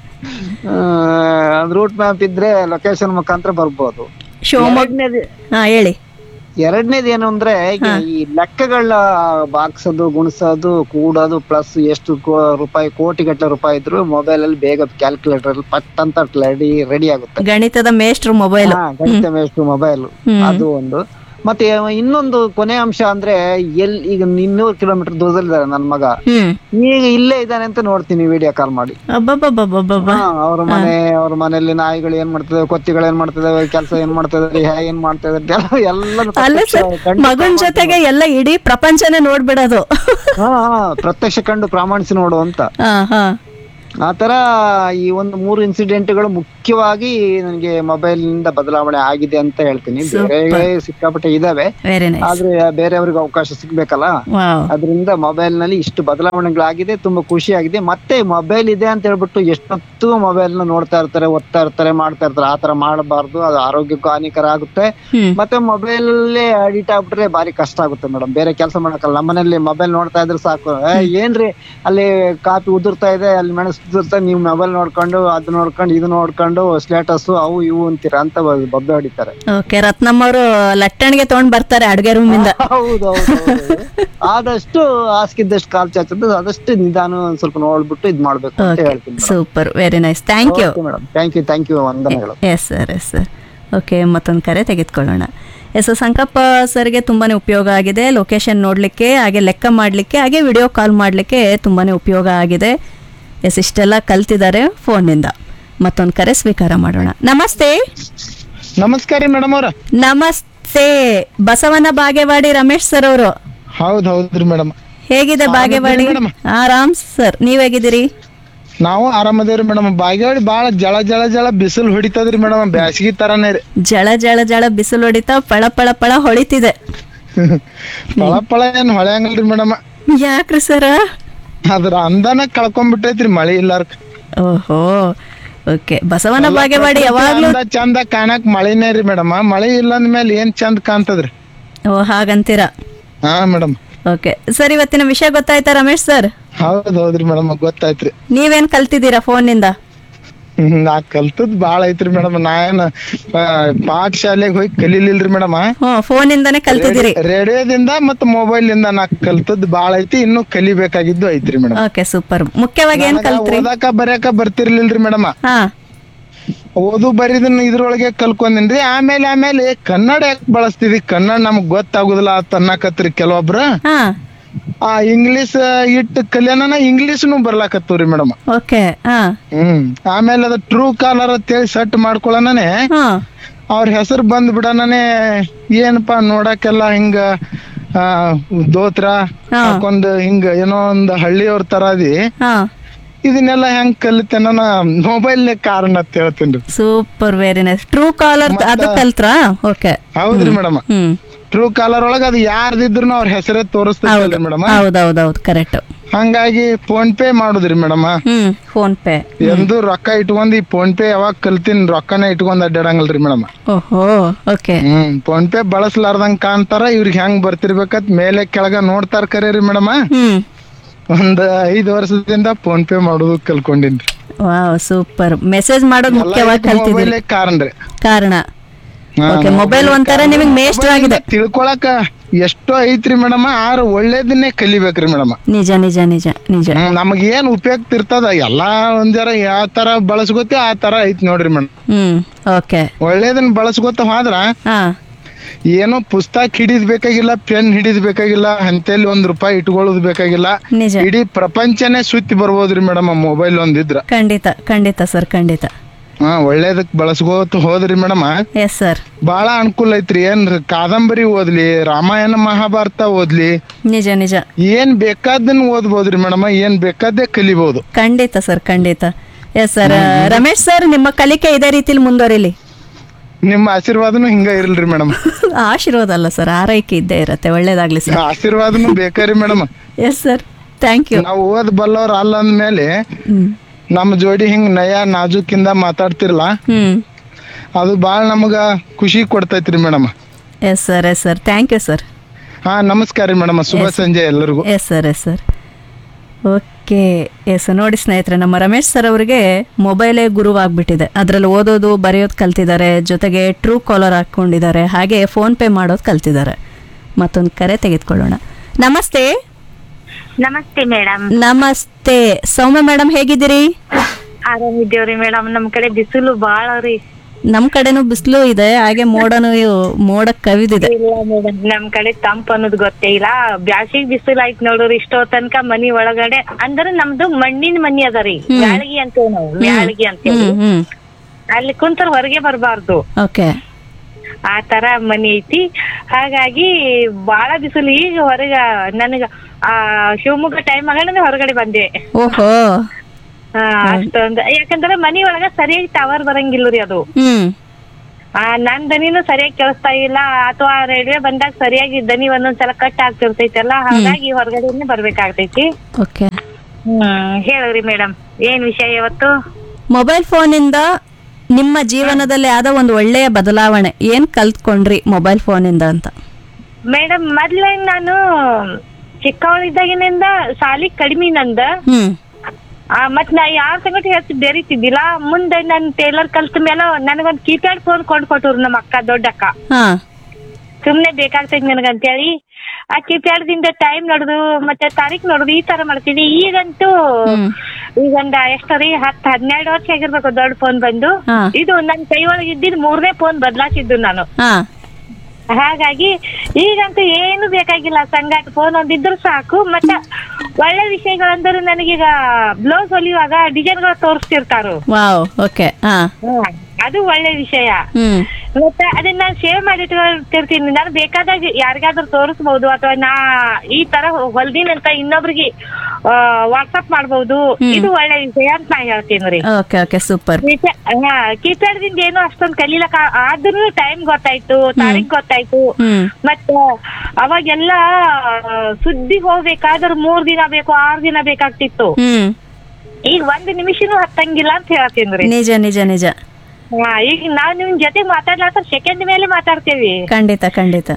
ರೂಟ್ ಮ್ಯಾಪ್ ಇದ್ರೆ ಲೊಕೇಶನ್ ಮುಖಾಂತರ ಬರ್ಬೋದು ಶಿವಮೊಗ್ಗ ಎರಡ್ನೇದು- ಹಾ ಹೇಳಿ ಎರಡನೇದು ಏನು ಅಂದ್ರೆ ಈಗ ಈ ಲೆಕ್ಕಗಳ ಬಾಗ್ಸೋದು ಗುಣಿಸೋದು ಕೂಡೋದು ಪ್ಲಸ್ ಎಷ್ಟು ಕೋ- ರೂಪಾಯಿ ಕೋಟಿ ಗಟ್ಟಲೆ ರೂಪಾಯಿ ಇದ್ರು ಮೊಬೈಲ್ ಅಲ್ಲಿ ಬೇಗ ಕ್ಯಾಲ್ಕುಲೇಟರ್ ಅಲ್ಲಿ ಪಟ್ ಅಂತ ರೆಡಿ ರೆಡಿ ಆಗುತ್ತೆ ಗಣಿತದ ಮೇಷ್ಟ್ರು ಮೊಬೈಲ್ ಹಾ, ಗಣಿತ ಮೇಷ್ಟು ಮೊಬೈಲ್ ಅದು ಒಂದು ಮತ್ತೆ ಇನ್ನೊಂದು ಕೊನೆ ಅಂಶ ಅಂದ್ರೆ ಎಲ್ ಈಗ ಇನ್ನೂರು ಕಿಲೋಮೀಟರ್ ದೂರದಲ್ಲಿದ್ದಾರೆ ನನ್ನ ಮಗ ಹ್ಮ್ ಈಗ ಇಲ್ಲೇ ಇದ್ದಾನೆ ಅಂತ ನೋಡ್ತೀನಿ ವಿಡಿಯೋ ಕಾಲ್ ಮಾಡಿ ಅಬ್ಬಬ್ಬಬ್ಬಬ್ಬಬ್ಬ ಹಾ, ಅವ್ರ ಮನೆ ಅವ್ರ ಮನೆಯಲ್ಲಿ ನಾಯಿಗಳು ಏನ್ ಮಾಡ್ತದೆ ಕೊತ್ತಿಗಳು ಏನ್ ಮಾಡ್ತದೆ ಕೆಲಸ ಏನ್ ಮಾಡ್ತದೆ ಏನ್ ಮಾಡ್ತಾ ಇದಾರೆ ಎಲ್ಲ ಅಲ್ಲ ಸರ್ ಮಗನ್ ಜೊತೆಗೆ ಎಲ್ಲ ಇಡೀ ಪ್ರಪಂಚನೇ ನೋಡ್ಬಿಡೋದು ಹಾ ಹಾ, ಪ್ರತ್ಯಕ್ಷ ಕಂಡು ಪ್ರಾಮಾಣಿಸಿ ನೋಡು ಅಂತ ಹಾ ಹಾ ಆತರ ಈ ಒಂದು ಮೂರು ಇನ್ಸಿಡೆಂಟ್ಗಳು ಮುಖ್ಯವಾಗಿ ನನಗೆ ಮೊಬೈಲ್ ನಿಂದ ಬದಲಾವಣೆ ಆಗಿದೆ ಅಂತ ಹೇಳ್ತೀನಿ ಬೇರೆ ಸಿಕ್ಕಾಪಟ್ಟೆ ಇದಾವೆ ವೆರಿ ನೈಸ್ ಆದ್ರೆ ಬೇರೆಯವ್ರಿಗೆ ಅವಕಾಶ ಸಿಗ್ಬೇಕಲ್ಲ ವಾವ್ ಅದರಿಂದ ಮೊಬೈಲ್ ನಲ್ಲಿ ಇಷ್ಟು ಬದಲಾವಣೆಗಳಾಗಿದೆ ತುಂಬಾ ಖುಷಿ ಆಗಿದೆ ಮತ್ತೆ ಮೊಬೈಲ್ ಇದೆ ಅಂತ ಹೇಳ್ಬಿಟ್ಟು ಎಷ್ಟೊತ್ತು ಮೊಬೈಲ್ ನ ನೋಡ್ತಾ ಇರ್ತಾರೆ ಓದ್ತಾ ಇರ್ತಾರೆ ಮಾಡ್ತಾ ಇರ್ತಾರೆ ಆತರ ಮಾಡಬಾರ್ದು ಅದು ಆರೋಗ್ಯಕ್ಕೂ ಹಾನಿಕರ ಆಗುತ್ತೆ ಹ್ಮ್. ಮತ್ತೆ ಮೊಬೈಲ್ ಅಡಿಟ್ ಆಗ್ಬಿಟ್ರೆ ಬಾರಿ ಕಷ್ಟ ಆಗುತ್ತೆ ಮೇಡಮ್ ಬೇರೆ ಕೆಲಸ ಮಾಡಕ್ಕಲ್ಲ ನಮ್ಮನೇಲಿ ಮೊಬೈಲ್ ನೋಡ್ತಾ ಇದ್ರೆ ಸಾಕು ಏ, ಏನ್ರಿ ಅಲ್ಲಿ ಕಾಪಿ ಉದುರ್ತಾ ಇದೆ ಅಲ್ಲಿ ಮೆಣಸು ಉದುರ್ತಾ ನೀವು ಮೊಬೈಲ್ ನೋಡ್ಕೊಂಡು ಅದು ನೋಡ್ಕೊಂಡು ಇದು ನೋಡ್ಕೊಂಡು ಸ್ಟೇಟಸ್ ಅವು ಇವು ಅಂತೀರಾ ಅಂತ ಬ- ಬೊಬ್ಬೆ ಹೊಡಿತಾರೆ ಓಕೆ ರತ್ನಮ್ಮ ಅವರು ಲಟ್ಟಣಿಗೆ ತಗೊಂಡ್ ಬರ್ತಾರೆ ಅಡ್ಗೆ ರೂಮಿಂದ ಹೌದು ಆದಷ್ಟು ಹಾಸ್ಕಿದ್ದಷ್ಟು ಕಾಲ್ ಚಾಚದ್ದು ಆದಷ್ಟು ನಿಧಾನ ಒಂದ್ ಸ್ವಲ್ಪ ನೋಡ್ಬಿಟ್ಟು ಇದ್ ಮಾಡ್ಬೇಕು ಅಂತ ಹೇಳ್ತೀನಿ super very nice thank you madam thank you thank you ವಂದನೆಗಳು yes sir yes sir okay ಮತ್ತೊಂದು ಕರೆ ತೆಗೆದುಕೊಳ್ಳೋಣ ಎಸ್ ಸಂಕಪ್ಪ ಸರ್ಗೆ ತುಂಬಾ ಉಪಯೋಗ ಆಗಿದೆ ಲೊಕೇಶನ್ ನೋಡಲಿಕ್ಕೆ ಹಾಗೆ ಲೆಕ್ಕ ಮಾಡಲಿಕ್ಕೆ ಹಾಗೆ ವಿಡಿಯೋ ಕಾಲ್ ಮಾಡಲಿಕ್ಕೆ ತುಂಬಾ ಉಪಯೋಗ ಆಗಿದೆ ಎಸ್ ಇಷ್ಟೆಲ್ಲ ಕಲ್ತಿದ್ದಾರೆ ಫೋನ್ನಿಂದ ಮತ್ತೊಂದು ಕರೆ ಸ್ವೀಕಾರ ಮಾಡೋಣ ನಮಸ್ತೆ ನಮಸ್ಕಾರ ರೀ ಮೇಡಮ್ ಅವ್ರ ನಮಸ್ತೆ ಬಸವನ ಬಾಗೇವಾಡಿ ರಮೇಶ್ ಸರ್ ಅವರು ಹೌದ್ ಹೌದ್ರಿ ಮೇಡಮ್ ಹೇಗಿದೆ ಬಾಗೇವಾಡಿ ಮೇಡಮ್? ಆರಾಮ್ ಸರ್ ನೀವ್ ಹೇಗಿದ್ದೀರಿ ನಾವು ಆರಾಮದೇವ್ರಿ ಮೇಡಮ್ ಬಾಗೇವಾಡಿ ಬಾಳ ಜಳ ಜಳ ಜಳ ಬಿಸಿಲು ಹೊಡಿತದ್ರಿ ಮೇಡಮ್ ಬ್ಯಾಸಗಿ ತರಾನೇ ರೀ ಜಳ ಜಳ ಜಳ ಬಿಸಿಲು ಹೊಡಿತಾ ಪಳ ಪಳ ಪಳ ಹೊಳಿತಿದೆ ಪಳ ಪಳ ಏನ್ ಹೊಳೆಯಂಗಲ್ರಿ ಮೇಡಮ್ ಯಾಕ್ರಿ ಸರ ಅದ್ರ ಅಂದಾನ ಕಳ್ಕೊಂಡ್ಬಿಟ್ಟೈತ್ರಿ ಮಳಿ ಇಲ್ಲಾರ್ಕ ಓಹೋ ಓಕೆ ಬಸವನ ಬಾಗೇವಾಡಿ ಯಾವಾಗ್ಲೂ ಅಂದ ಚಂದ ಕಾಣಕ್ ಮಳಿನೇ ರೀ ಮೇಡಮ್ ಮಳಿ ಇಲ್ಲ ಅಂದ್ಮೇಲೆ ಏನ್ ಚಂದ ಕಾಣ್ತದ್ರಿ ಓ ಹಾಗಂತೀರಾ ಹಾ ಮೇಡಮ್ ಓಕೆ ಸರ್ ಇವತ್ತಿನ ವಿಷಯ ಗೊತ್ತಾಯ್ತಾ ರಮೇಶ್ ಸರ್ ಹೌದ್ ಹೌದ್ರಿ ಮೇಡಮ್ ಗೊತ್ತಾಯ್ತ್ರಿ ನೀವೇನ್ ಕಲ್ತಿದ್ದೀರಾ ಫೋನ್ನಿಂದ ಹ್ಮ್, ನಾ ಕಲ್ತದ್ ಬಾಳ ಐತ್ರಿ ಮೇಡಮ್ ನಾ ಏನ್ ಆ, ಪಾಠಶಾಲೆಗ್ ಹೋಗಿ ಕಲೀಲಿಲ್ರಿ ಮೇಡಮ್ ಹ್ಞೂ ಫೋನಿಂದಾನೇ ಕಲ್ತಿದ್ದೀರಿ ರೇಡಿಯೋದಿಂದ ಮತ್ತ ಮೊಬೈಲ್ ಇಂದ ನಾ ಕಲ್ತದ್ ಬಾಳ ಐತಿ ಇನ್ನು ಕಲಿಬೇಕಾಗಿದ್ದು ಐತ್ರಿ ಮೇಡಮ್ ಓಕೆ ಸೂಪರ್ ಮುಖ್ಯವಾಗಿ ಏನ್ ಕಲ್ತ್ರಿ ಓದಾಕ ಬರ್ಯಾಕ ಬರ್ತಿರ್ಲಿಲ್ರಿ ಮೇಡಮ್ ಹಾ ಓದು ಬರೀದನ್ನ ಇದ್ರೊಳಗೆ ಕಲ್ಕೊಂದಿನ್ರಿ ಆಮೇಲೆ ಆಮೇಲೆ ಕನ್ನಡ ಯಾಕೆ ಬಳಸ್ತಿದ್ವಿ ಕನ್ನಡ ನಮಗ್ ಗೊತ್ತಾಗುದಿಲ್ಲ ಅಂತ ಅನ್ನಕತ್ರಿ ಕೆಲವೊಬ್ರು ಹಾ ಆ ಇಂಗ್ಲಿಷ್ ಇಟ್ಟು ಕಲ್ಯಾಣ ಇಂಗ್ಲಿಷ್ನು ಬರ್ಲಾಕತ್ತವ್ರಿ ಮೇಡಮ್ ಓಕೆ ಹಾ ಹ್ಮ್ ಆಮೇಲೆ ಅದ ಟ್ರೂ ಕಾಲರ್ ಅಂತೇಳಿ ಸೆಟ್ ಮಾಡ್ಕೊಳ್ಳೋಣನೆ ಹಾ ಅವ್ರ ಹೆಸರು ಬಂದ್ ಬಿಡಣನೆ ಏನಪ್ಪಾ ನೋಡಕ್ಕೆಲ್ಲ ಹಿಂಗ ಆ ದೋತ್ರ ಹಾ. ಹಾಕೊಂಡ್ ಹಿಂಗ ಏನೋ ಒಂದ್ ಹಳ್ಳಿಯವ್ರ ತರ ಅದಿ ಹಾ ಇದನ್ನೆಲ್ಲ ಹೆಂಗ್ ಕಲಿತೇನ ಮೊಬೈಲ್ ಕಾರಣ ಅಂತ ಹೇಳ್ತೀನಿ super very nice true caller ಅದು ಕಲ್ತ್ರಾ ಓಕೆ ಹೌದ್ರಿ ಮೇಡಮ್ ಹ್ಮ್ ಟ್ರೂ ಕಾಲರ್ ಒಳಗ ಅದು ಯಾರ್ದಿದ್ರು ಅವ್ರ ಹೆಸರೇ ತೋರಿಸ್ತಿದ್ರಿ ಮೇಡಮ್ ಹೌದೌದೌದು ಕರೆಕ್ಟ್ ಹಂಗಾಗಿ ಫೋನ್ ಪೇ ಮಾಡುದ್ರಿ ಮೇಡಮ್ ಹ್ಮ್ ಫೋನ್ ಪೇ ಎಂದು ರೊಕ್ಕ ಇಟ್ಕೊಂಡ್ ಈ ಫೋನ್ ಪೇ ಯಾವಾಗ ಕಲ್ತೀನಿ ರೊಕ್ಕನೇ ಇಟ್ಕೊಂಡ್ ಅಡ್ಡಾಡಂಗಲ್ರಿ ಮೇಡಮ್ ಓಹೋ ಓಕೆ ಹ್ಮ್ ಫೋನ್ ಪೇ ಬಳಸ್ಲಾರ್ದಂಗ್ ಕಾಣ್ತಾರ ಇವ್ರಿಗೆ ಹೆಂಗ್ ಬರ್ತಿರ್ಬೇಕತ್ ಮೇಲೆ ಕೆಳಗ ನೋಡ್ತಾರ ಕರೀರಿ ಮೇಡಮ್ ಹ್ಮ್ ಒಂದ್ ಐದ್ ವರ್ಷದಿಂದ ಫೋನ್ ಪೇ ಮಾಡೋದು ಕಲ್ಕೊಂಡಿನ್ರಿ ವಾವ್ ಸೂಪರ್ ಮೆಸೇಜ್ ಮಾಡೋದು ಮುಖ್ಯವಾಗಿ ಕಲ್ತಿದ್ದೀರಿ ಮೊಬೈಲ್ ಕಾರಣ ರೀ ಕಾರಣ ಓಕೆ ಮೊಬೈಲ್ ಒಂಥರ ನಿಮಗೆ ಮೇಷ್ಟ್ರಾಗಿದೆ ತಿಳ್ಕೊಳಕ ಎಷ್ಟೋ ಐತ್ರಿ ಮೇಡಮ್ ಆರ ಒಳ್ಳೇದನ್ನೇ ಕಲಿಬೇಕ್ರಿ ಮೇಡಮ್ ನಿಜ ನಿಜ ನಿಜ ನಿಜ ನಮಗ್ ಏನ್ ಉಪಯುಕ್ತ ಇರ್ತದ ಎಲ್ಲಾ ಒಂದ್ ಜರ ಯಾವ ತರ ಬಳಸ್ಕೋತಿ ಆ ತರ ಐತ್ ನೋಡ್ರಿ ಮೇಡಮ್ ಹ್ಮ್ ಓಕೆ ಒಳ್ಳೇದನ್ನ ಬಳಸ್ಕೋತ ಹೋದ್ರ ಹಾ ಏನೋ ಪುಸ್ತಕ ಹಿಡಿದ್ ಬೇಕಾಗಿಲ್ಲ ಪೆನ್ ಹಿಡಿದ್ ಬೇಕಾಗಿಲ್ಲ ಅಂತೇಳಿ ಒಂದ್ ರೂಪಾಯಿ ಇಟ್ಕೊಳ್ಳೋದ್ ಬೇಕಾಗಿಲ್ಲ ನಿಜ ಇಡೀ ಪ್ರಪಂಚನೇ ಸುತ್ತಿ ಬರ್ಬೋದ್ರಿ ಮೇಡಮ್ ಮೊಬೈಲ್ ಒಂದಿದ್ರ ಖಂಡಿತ ಖಂಡಿತ ಸರ್ ಖಂಡಿತ ಹಾ ಒಳ್ಳೇದಕ್ ಬಳಸ್ಕೋತ ಹೋದ್ರಿ ಮೇಡಮ್ ಎಸ್ ಸರ್ ಬಾಳ ಅನುಕೂಲ ಐತ್ರಿ ಏನ್ ಕಾದಂಬರಿ ಓದ್ಲಿ ರಾಮಾಯಣ ಮಹಾಭಾರತ ಓದ್ಲಿ ನಿಜ ನಿಜ ಏನ್ ಬೇಕಾದನ್ನ ಓದ್ಬೋದ್ರಿ ಮೇಡಮ್ ಏನ್ ಬೇಕಾದ್ದೇ ಕಲಿಬಹುದು ಖಂಡಿತ ಸರ್ ಖಂಡಿತ ಎಸ್ ಸರ್ ರಮೇಶ್ ಸರ್ ನಿಮ್ಮ ಕಲಿಕೆ ಇದೇ ರೀತಿಲಿ ಮುಂದುವರಿಲಿ ನಿಮ್ಮ ಆಶೀರ್ವಾದನು ಹಿಂಗ ಇರಲ್ರಿ ಮೇಡಮ್ ಆಶೀರ್ವಾದ ಅಲ್ಲ ಸರ್ ಆರೈಕೆ ಇದ್ದೇ ಇರತ್ತೆ ಒಳ್ಳೇದಾಗ್ಲಿ ಸರ್ ಆಶೀರ್ವಾದನು ಬೇಕ್ರಿ madam yes sir thank you ನಾವು ಓದ್ ಬಲ್ಲವ್ರ ಅಲ್ಲ ಅಂದ್ಮೇಲೆ ನಮ್ಮ ಜೋಡಿ ಹಿಂಗ್ ನಯ ನಾಜೂಕಿಂದ ಮಾತಾಡ್ತಿರಲ್ಲ ಹ್ಮ್ ಅದು ಬಾಳ ನಮಗ ಖುಷಿ ಕೊಡ್ತೈತ್ರಿ madam yes sir yes sir thank you sir ಹಾ ನಮಸ್ಕಾರ ರೀ ಮೇಡಮ್ ಶುಭ ಸಂಜೆ ಎಲ್ಲರಿಗೂ yes sir yes sir okay yes ನೋಡಿ ಸ್ನೇಹಿತರೆ ನಮ್ಮ ರಮೇಶ್ ಸರ್ ಅವರಿಗೆ ಮೊಬೈಲೇ ಗುರುವಾಗ್ಬಿಟ್ಟಿದೆ ಅದರಲ್ಲಿ ಓದೋದು ಬರೆಯೋದು ಕಲ್ತಿದ್ದಾರೆ ಜೊತೆಗೆ ಟ್ರೂ ಕಾಲರ್ ಹಾಕ್ಕೊಂಡಿದ್ದಾರೆ ಹಾಗೆ ಫೋನ್ ಪೇ ಮಾಡೋದು ಕಲ್ತಿದ್ದಾರೆ ಮತ್ತೊಂದು ಕರೆ ತೆಗೆದುಕೊಳ್ಳೋಣ ನಮಸ್ತೆ ನಮಸ್ತೆ ಮೇಡಮ್ ನಮಸ್ತೆ ಸೌಮ್ಯ ಮೇಡಮ್ ಹೇಗಿದ್ದೀರಿ ಆರಾಮಿದ್ದೇವ್ರಿ ಮೇಡಮ್ ನಮ್ ಕಡೆ ಬಿಸಿಲು ಬಾಳ ರೀ ನಮ್ಮ ಕಡೆನೂ ಬಿಸಿಲು ಇದೆ ಹಾಗೆ ಮೋಡನು ಮೋಡ ಕವಿದಿದೆ ಇಲ್ಲ ಮೇಡಮ್ ನಮ್ ಕಡೆ ತಂಪ್ ಅನ್ನೋದು ಗೊತ್ತೇ ಇಲ್ಲ ಬ್ಯಾಸಿಗ್ ಬಿಸಿಲು ಆಯ್ತು ನೋಡ್ರಿ ಇಷ್ಟೋ ತನಕ ಮನಿ ಒಳಗಡೆ ಅಂದ್ರೆ ನಮ್ದು ಮಣ್ಣಿನ ಮನಿ ಅದ ರೀ ಬ್ಯಾಳಗಿ ಅಂತೇವ್ ನಾವು ಬ್ಯಾಳಗಿ ಅಂತೇಳಿ ಹ್ಮ್ ಹ್ಮ್ ಅಲ್ಲಿ ಕುಂತರ ಹೊರಗೆ ಬರಬಾರ್ದು ಓಕೆ ಆ ತರ ಮನಿ ಐತಿ ಹಾಗಾಗಿ ಬಾಳ ಬಿಸಿಲು ಈಗ ಹೊರಗ ನನಗ ಆ ಶಿವಮೊಗ್ಗ ಟೈಮ್ ಆಗ ಹೊರಗಡೆ ಬಂದೆ ಓಹೋ ಆ, ಅಷ್ಟೊಂದ್ ಯಾಕಂದ್ರೆ ಮನಿ ಒಳಗ ಸರಿಯಾಗಿ ಟವರ್ ಬರಂಗಿಲ್ರಿ ಅದು ಹ್ಮ್ ಆ ನನ್ ದನಿನೂ ಸರಿಯಾಗಿ ಕೇಳಿಸ್ತಾ ಇಲ್ಲ ಅಥವಾ ರೈಲ್ವೆ ಬಂದಾಗ ಸರಿಯಾಗಿ ದನಿ ಒಂದೊಂದ್ಸಲ ಕಟ್ ಆಗ್ತಿರ್ತೈತಲ್ಲ ಹಾಗಾಗಿ ಹೊರಗಡೆನೆ ಬರ್ಬೇಕಾಗ್ತೈತಿ ಓಕೆ ಹ್ಮ್ ಹೇಳ್ರಿ ಮೇಡಮ್ ಏನ್ ವಿಷಯ ಇವತ್ತು ಮೊಬೈಲ್ ಫೋನಿಂದ ನಿಮ್ಮ ಜೀವನದಲ್ಲಿ ಆದ ಒಂದು ಒಳ್ಳೆಯ ಬದಲಾವಣೆ ಏನ್ ಕಲ್ತ್ಕೊಂಡ್ರಿ ಮೊಬೈಲ್ ಫೋನಿಂದ ಅಂತ ಮೇಡಮ್ ಮೊದ್ಲೇ ನಾನು ಚಿಕ್ಕವಳಿದ್ದಾಗಿನಿಂದ ಸಾಲಿ ಕಡಿಮೆ ನಂದ ಹ್ಮ್ ಆ, ಮತ್ ನಾ ಯಾರ ಸಂಗತಿ ಹೆಚ್ಚು ಬೆರಿತಿದ್ದಿಲ್ಲ ಮುಂದೆ ನನ್ ಟೇಲರ್ ಕಲ್ತ ಮೇಲೆ ನನಗೊಂದ್ ಕೀಪ್ಯಾಡ್ ಫೋನ್ ಕೊಂಡ್ ಕೊಟ್ಟರು ನಮ್ಮ ಅಕ್ಕ ದೊಡ್ಡಕ್ಕ ಹಾ ಸುಮ್ನೆ ಬೇಕಾಗ್ತೈತಿ ನನಗಂತೇಳಿ ಆ ಕಿಪ್ಯಾಡ್ದಿಂದ ಟೈಮ್ ನಡೆದು ಮತ್ತೆ ತಾರೀಕ್ ನೋಡುದು ಈ ತರ ಮಾಡ್ತೀನಿ ಈಗಂತೂ ಈಗೊಂದ ಎಷ್ಟರಿ ಹತ್ ಹನ್ನೆರಡು ವರ್ಷ ಆಗಿರ್ಬೇಕು ದೊಡ್ಡ ಫೋನ್ ಬಂದು ಹಾ. ಇದು ನನ್ ಕೈ ಒಳಗೆ ಇದ್ದಿದ್ ಮೂರನೇ ಫೋನ್ ಬದಲಾಯಿಸಿದ್ದು ನಾನು ಹಾ ಹಾಗಾಗಿ ಈಗಂತೂ ಏನು ಬೇಕಾಗಿಲ್ಲ ಸಂಗಾಟ ಫೋನ್ ಒಂದಿದ್ರು ಸಾಕು ಮತ್ತೆ ಒಳ್ಳೆ ವಿಷಯಗಳಂದ್ರೆ ನನಗೀಗ ಬ್ಲೌಸ್ ಹೊಲಿಯುವಾಗ ಡಿಸೈನ್ಗಳು ತೋರಿಸ್ತಿರ್ತಾರು ವಾವ್ ಓಕೆ ಹಾ ಅದು ಒಳ್ಳೆ ವಿಷಯ ಹ್ಮ್ ಮತ್ತೆ ಅದನ್ನ ನಾನು ಸೇವ್ ಮಾಡಿ ಇಟ್ಕೊಳ್ತಿರ್ತೀನಿ ನಾನು ಬೇಕಾದಾಗ ಯಾರಿಗಾದ್ರೂ ತೋರಿಸ್ಬಹುದು ಅಥವಾ ನಾ ಈ ತರ ಹೊಲ್ದಿನ ಅಂತ ಇನ್ನೊಬ್ರಿಗೆ ವಾಟ್ಸಪ್ ಮಾಡ್ಬಹುದು ಇದು ಒಳ್ಳೆ ವಿಷಯ ಅಂತ ನಾ ಹೇಳ್ತೀನಿ ರೀ ಓಕೆ ಓಕೆ ಸೂಪರ್ ಕೀಪ್ಯಾಡ್ ದಿಂದ ಏನು ಅಷ್ಟೊಂದ್ ಕಲೀಲಕ್ಕ ಆದ್ರೂ ಟೈಮ್ ಗೊತ್ತಾಯ್ತು ತಾರೀಖ್ ಗೊತ್ತಾಯ್ತು ಹ್ಮ್ ಮತ್ತೆ ಅವಾಗೆಲ್ಲ ಆ, ಸುದ್ದಿ ಹೋಗ್ಬೇಕಾದ್ರೆ ಮೂರ್ ದಿನ ಬೇಕು ಆರ್ ದಿನ ಬೇಕಾಗ್ತಿತ್ತು ಹ್ಮ್ ಈಗ ಒಂದ್ ನಿಮಿಷನೂ ಹತ್ತಂಗಿಲ್ಲ ಅಂತ ಹೇಳ್ತೀನಿ ರೀ ನಿಜ ನಿಜ ನಿಜ ಹಾ, ಈಗ ನಾವ್ ನಿಮ್ ಜೊತೆ ಮಾತಾಡ್ಲಾತ ಸೆಕೆಂಡ್ ಮೇಲೆ ಮಾತಾಡ್ತೇವಿ ಖಂಡಿತ ಖಂಡಿತ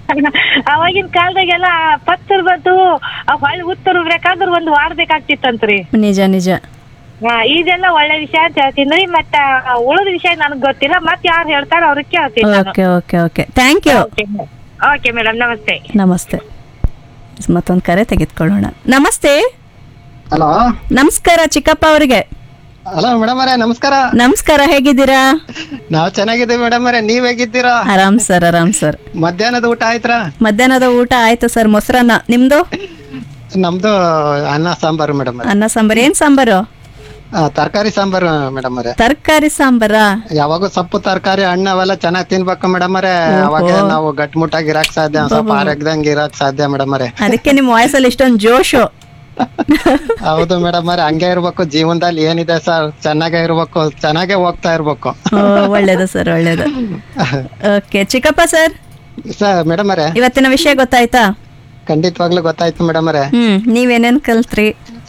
ಅವಾಗಿನ ಕಾಲದಾಗೆಲ್ಲ ಪತ್ತರ ಬಂತು ಆ ಹೊಳ್ಳಿ ಉತ್ತರ ಬೇಕಾದ್ರ ಒಂದ್ ವಾರ ಬೇಕಾಗ್ತಿತ್ತಂತ್ರಿ ನಿಜ ನಿಜ ಹಾ, ಇದೆಲ್ಲ ಒಳ್ಳೆ ವಿಷಯ ಅಂತ ಹೇಳ್ತೀನಿ ಮತ್ತ ಉಳಿದ ವಿಷಯ ನನಗ್ ಗೊತ್ತಿಲ್ಲ ಮತ್ ಯಾರು ಹೇಳ್ತಾರ ಅವ್ರಿಗೆ ಕೇಳ್ತೀನಿ ನಾನು okay okay okay thank you okay madam ನಮಸ್ತೆ ನಮಸ್ತೆ ಮತ್ತೊಂದು ಕರೆ ತೆಗೆದುಕೊಳ್ಳೋಣ ನಮಸ್ತೆ ಹಲೋ ನಮಸ್ಕಾರ ಚಿಕ್ಕಪ್ಪ ಅವರಿಗೆ ಹಲೋ ಮೇಡಮ್ ಅವರೇ ನಮಸ್ಕಾರ ನಮಸ್ಕಾರ ಹೇಗಿದ್ದೀರಾ ನಾವ್ ಚೆನ್ನಾಗಿದ್ದೀವಿ ಮೇಡಮ್ ಅವರೇ ನೀವ್ ಹೇಗಿದ್ದೀರಾ ಆರಾಮ್ ಸರ್ ಆರಾಮ್ ಸರ್ ಮಧ್ಯಾಹ್ನದ ಊಟ ಆಯ್ತಾ ಮಧ್ಯಾಹ್ನದ ಊಟ ಆಯ್ತು ಸರ್ ಮೊಸರನ್ನ ನಿಮ್ದು ನಮ್ದು ಅನ್ನ ಸಾಂಬಾರು ಮೇಡಮ್ ಅನ್ನ ಸಾಂಬಾರ್ ಏನ್ ಸಾಂಬಾರು ತರಕಾರಿ ಸಾಂಬಾರು ಮೇಡಮ್ ಅವರೇ ತರಕಾರಿ ಸಾಂಬಾರಾ ಯಾವಾಗೂ ಸೊಪ್ಪು ತರಕಾರಿ ಹಣ್ಣು ಅವೆಲ್ಲ ಚೆನ್ನಾಗಿ ತಿನ್ಬೇಕು ಮೇಡಮ್ ಅವರೇ ಅವಾಗ ನಾವು ಗಟ್ಮುಟ್ಟಾಗಿ ಇರಕ್ ಸಾಧ್ಯ ಒಂದ್ ಸ್ವಲ್ಪ ಆರೋಗ್ಯದಂಗ ಇರಕ್ ಸಾಧ್ಯ ಮೇಡಮ್ ಅವರೇ ಅದಕ್ಕೆ ನಿಮ್ ವಾಯ್ಸಲ್ಲಿ ಇಷ್ಟೊಂದು ಜೋಶು ಹೌದು ಮೇಡಮ್ ಅವರೇ ಹಂಗೆ ಇರ್ಬೇಕು ಜೀವನದಲ್ಲಿ ಏನಿದೆ ಸರ್ ಚೆನ್ನಾಗೇ ಇರ್ಬೇಕು ಚೆನ್ನಾಗೇ ಹೋಗ್ತಾ ಇರ್ಬೇಕು ಓ, ಒಳ್ಳೇದು ಸರ್ ಒಳ್ಳೇದು ಓಕೆ ಚಿಕ್ಕಪ್ಪ ಸರ್ ಸರ್ ಮೇಡಮ್ ಅವರೇ ಇವತ್ತಿನ ವಿಷಯ ಗೊತ್ತಾಯ್ತಾ ಖಂಡಿತವಾಗ್ಲೂ ಗೊತ್ತಾಯ್ತು ಮೇಡಮ್ ಅವರೇ ಹ್ಮ್ ನೀವೇನೇನ್ ಕಲ್ತ್ರಿ